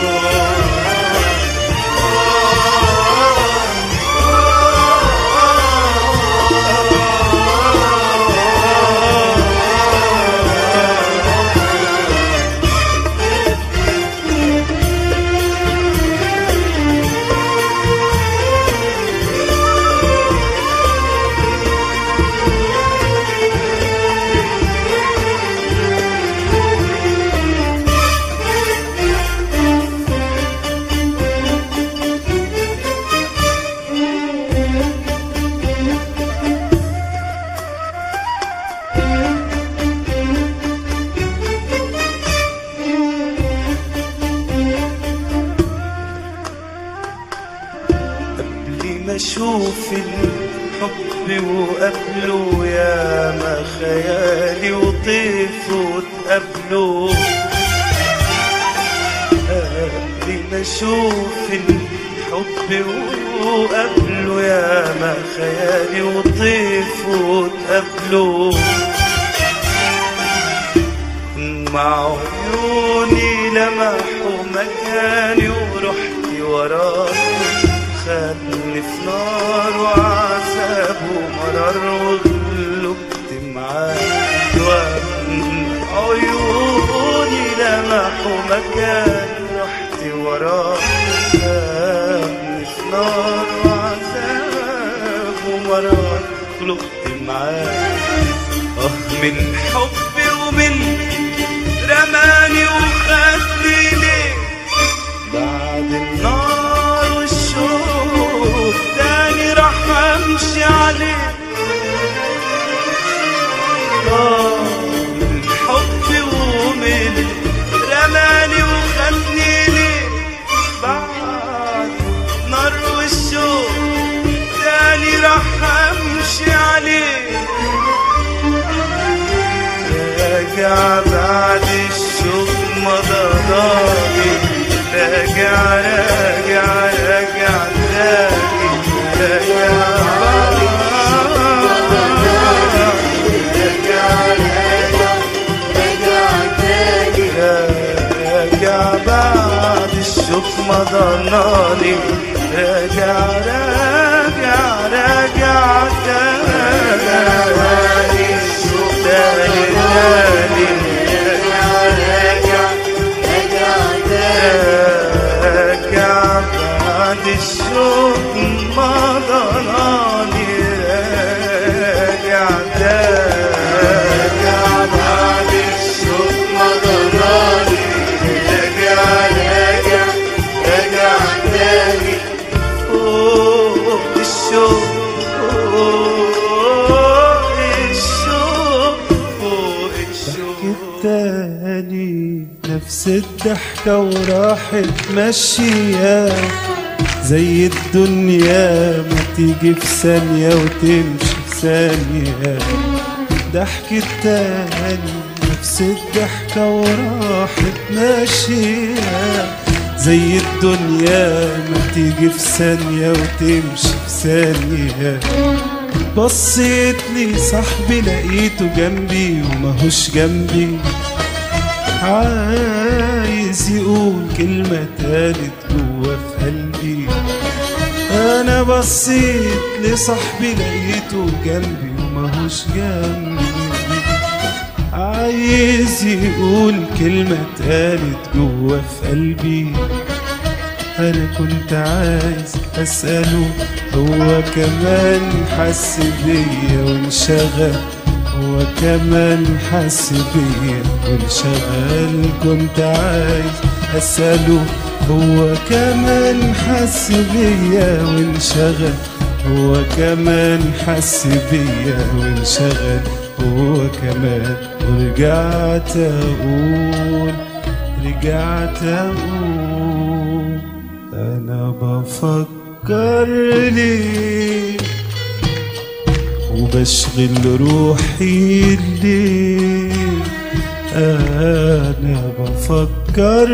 قبل ما اشوف الحب وقبله يا ما خيالي وطيف وتقابله قبل ما اشوف الحب وقبله يا ما خيالي وطيف وتقابله مع عيوني لمحوا مكاني ورحت وراه خدني في نار وعذاب ومرار وغلبت معاه عيوني لمحوا مكاني رحت وراه خدني في نار وعذاب ومرار غلبت معاه اه من حبي ومن رماني وخد راجع بعد الشوق مضناني راجع راجع راجع تاني تاني تاني راجع بعد الشوق مضناني راجع راجع بعد الشوق مضناني راجع راجع راجع تاني فوق الشوق فوق الشوق فوق الشوق التاني نفس الضحكة وراحت ماشية زي الدنيا ما تيجي في ثانية وتمشي في ثانية ضحكة تاني نفس الضحكة وراحت ماشية زي الدنيا ما تيجي في ثانية وتمشي في ثانية بصيت لي صاحبي لقيته جنبي وماهوش جنبي عايز يقول كلمة تالت جوا في قلبي أنا بصيت لصاحبي لقيته جنبي وماهوش جنبي عايز يقول كلمة تالت جوا في قلبي أنا كنت عايز أسأله هو كمان حس بيا وانشغل هو كمان حس بيا وانشغل كنت عايز أسأله هو كمان حس بيا وانشغل هو كمان حس بيا وانشغل هو كمان ورجعت أقول رجعت أقول أنا بفكر ليه وبشغل روحي ليه أنا بفكر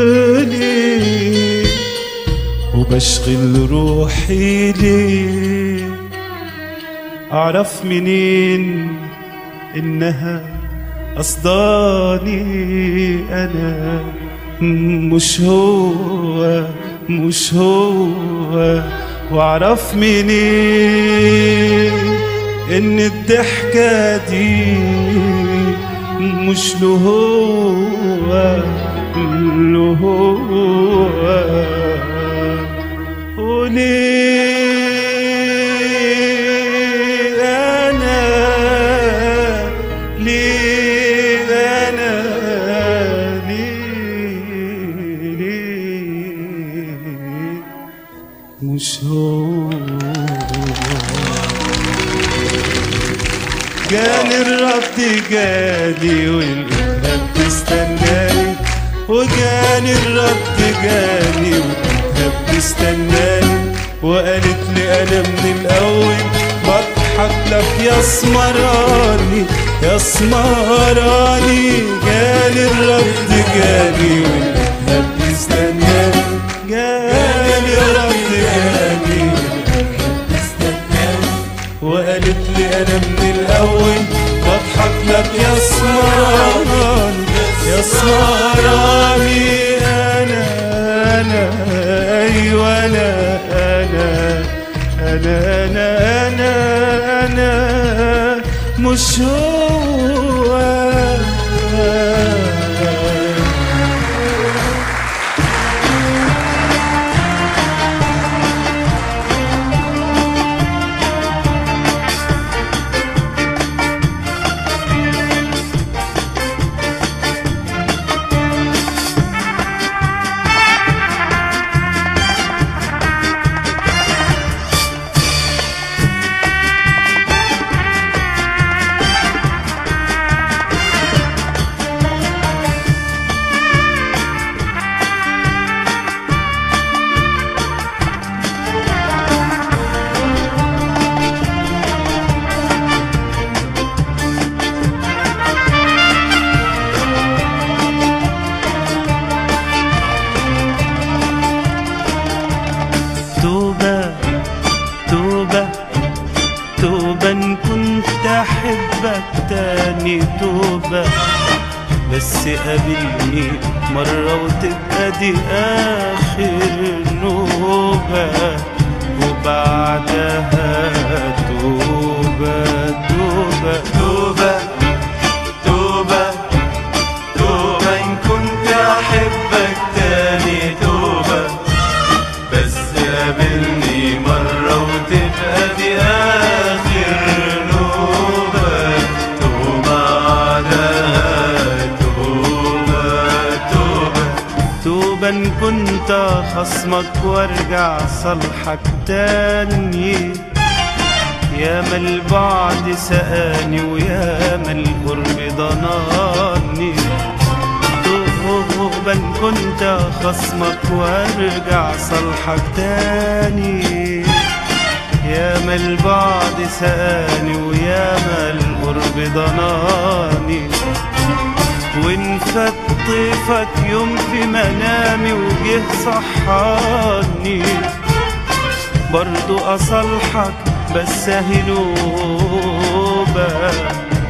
ليه وبشغل روحي ليه أعرف منين إنها قصداني أنا مش هو مش هو واعرف منين ان الضحكة دي مش له هو له هو وليه انا ليه انا ليه ليه مش هو كان الرد جالي والإرهاب تستناني وكان الرد جالي والإرهاب تستناني وقالت لي أنا من الأول بضحك لك يا سمراني يا سمراني جالي الرد جالي والإرهاب تستناني جالي الرد جالي وقالت لي انا من الاول بضحك لك يا سمراني يا سمراني انا انا ايوه انا انا انا انا انا انا مش هو بس قابلني مرة وتبقى دي آخر نوبة وبعدها توبة توبة توبة توبة توبة إن كنت أحبك تاني توبة بس قابلني مرة وتبقى دي آخر نوبة توبة بعدها توبة توبة توبة إن كنت خصمك وارجع صالحك تاني ياما البعد سقاني وياما القرب ضناني توبة إن كنت خصمك وارجع صالحك تاني ياما البعد سقاني وياما القرب ضناني وان فات طيفك يوم في منامي وجه صحاني برضو اصالحك بس اهي نوبة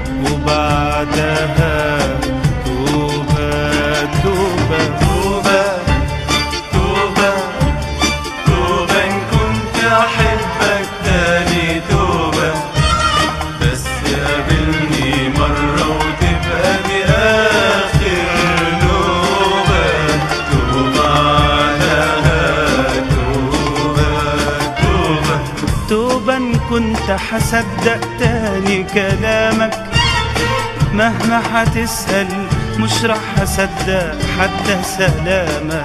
وبعدها توبة توبة توبة توبة توبة إن كنت أحبك تاني توبة بس قابلني مرة وتبقى دي آخر نوبة توبة عليها توبة توبة توبة إن كنت هصدق تاني كلامك مهما هتسأل مش راح هصدق حتى سلامك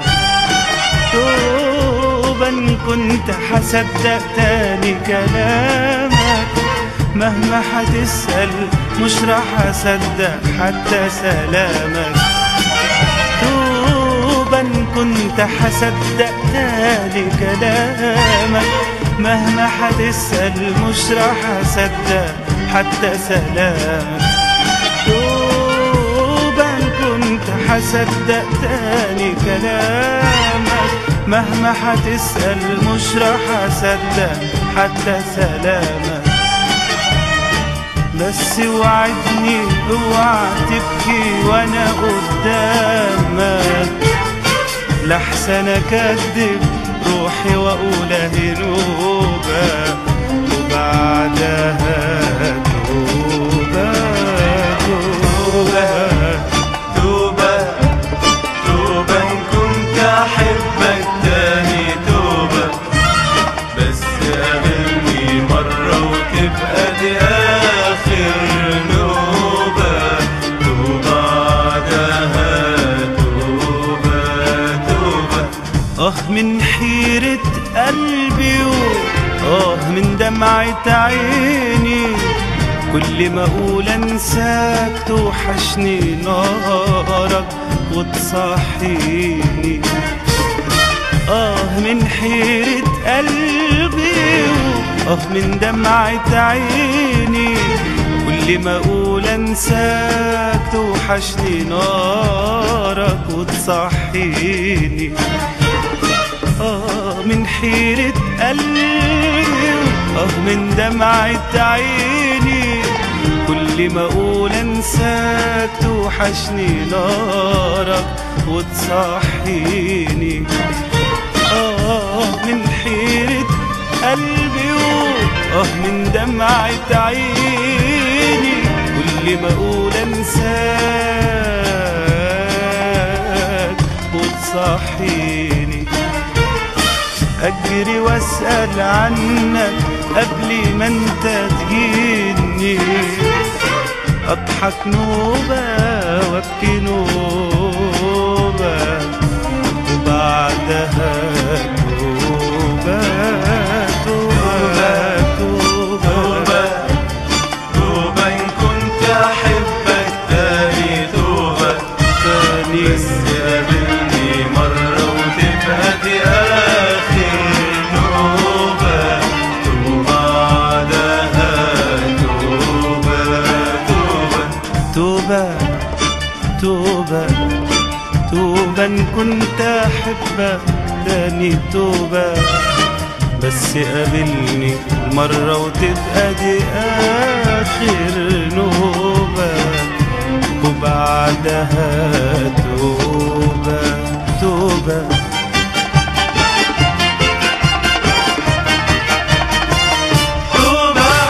توبة إن كنت هصدق تاني كلامك مهما هتسأل مش راح هصدق حتى سلامك توبة إن كنت هصدق تاني كلامك مهما هتسأل مش راح هصدق حتى سلامك توبة إن كنت هصدق تاني كلامك مهما هتسأل مش راح هصدق حتى سلامك بس وعدني اوعى تبكي وانا قدامك لحسن اكدب روحي واقول اهي نوبة وبعدها توبة توبة توبة توبة إن كنت أحبك تاني توبة بس قابلني مرة وتبقى دي آخر نوبة توبة بعدها توبة توبة اه من حيرة قلبي اه من دمعة عيني كل ما اقول انساك توحشني نارك وتصحيني اه من حيرة قلبي اه من دمعة عيني كل ما اقول انساك توحشني نارك وتصحيني آه من حيرة قلبي آه من دمعة عيني كل ما أقول أنساك توحشني نارك وتصحيني آه من حيرة قلبي آه من دمعة عيني كل ما أقول أنساك وتصحيني أجري وأسأل عنك قبل ما أنت تجيني أضحك نوبة وأبكي نوبة وبعدها توبة توبة توبة توبة إن كنت أحبك تاني توبة تاني بس قابلني مرة وتبقى دي آخر نوبة توبة بعدها توبة توبة توبة توبة توبة إن كنت أحبك تاني توبة بس قابلني مرة وتبقى دي آخر نوبة وبعدها توبة توبة توبة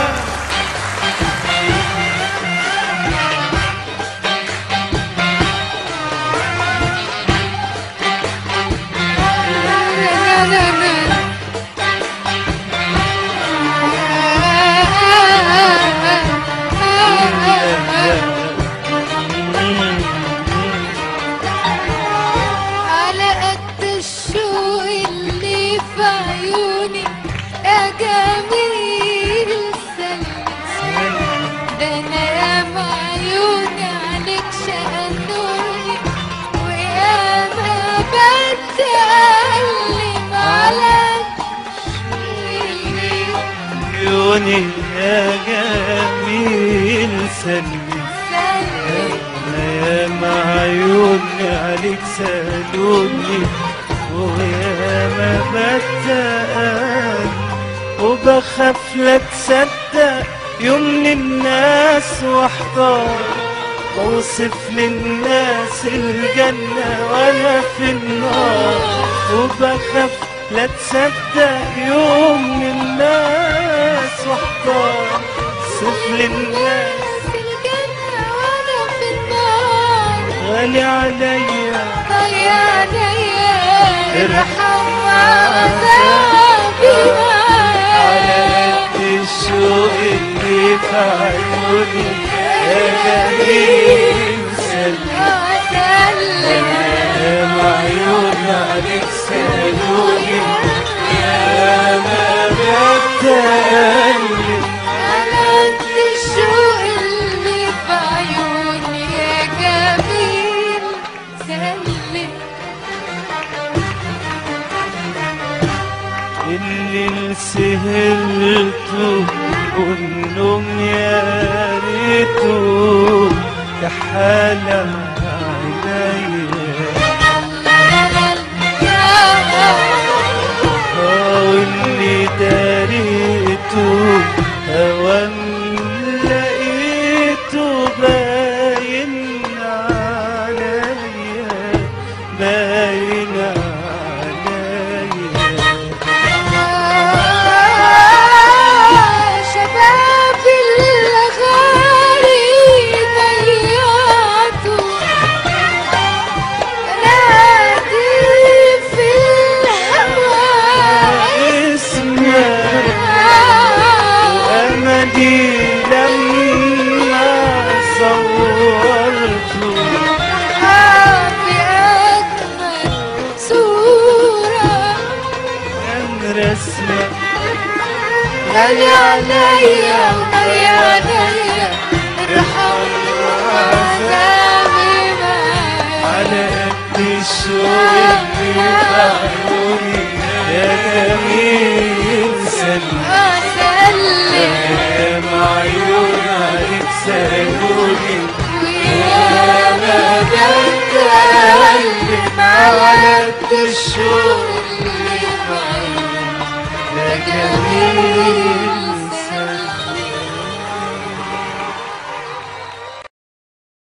على قد الشوق اللي في عيوني يا جميل سلم ده انا ياما عيوني عليك شقنوني وياما بتألم على عيوني يا جميل سلمي سلم يا ما عيوني عليك سالوني ويا ما بتقال وبخاف لا تصدق يوم من الناس واحتار بوصف للناس الجنة وانا في النار وبخاف لا تصدق يوم من الناس واحتار صف للناس في الجنة وانا في النار غالي عليا ضيع عليا ارحم عذابي على معاك قد الشوق اللي في عيوني يا جميل سلم وسلم يا معيون عليك سالوني يا ما بتقلب على قد الشوق اللي في عيوني يا جميل سلم اللي سهرته والنوم يا ريته كحالة عينيا واللي داريته هوى لقيته باين عليا باين عليا شباب الغالي ضيعته نادي في الهوى اسمك أملي لما صورته في أجمل صورة كان رسمك غالي عليا وغالي عليا ارحم عذابي معاك على قد الشوق اللي في عيوني يا جميل سلم وسلم يا معيون عليك سالوني ويا ما بتكلم على قد الشوق اللي في عيوني يا جميل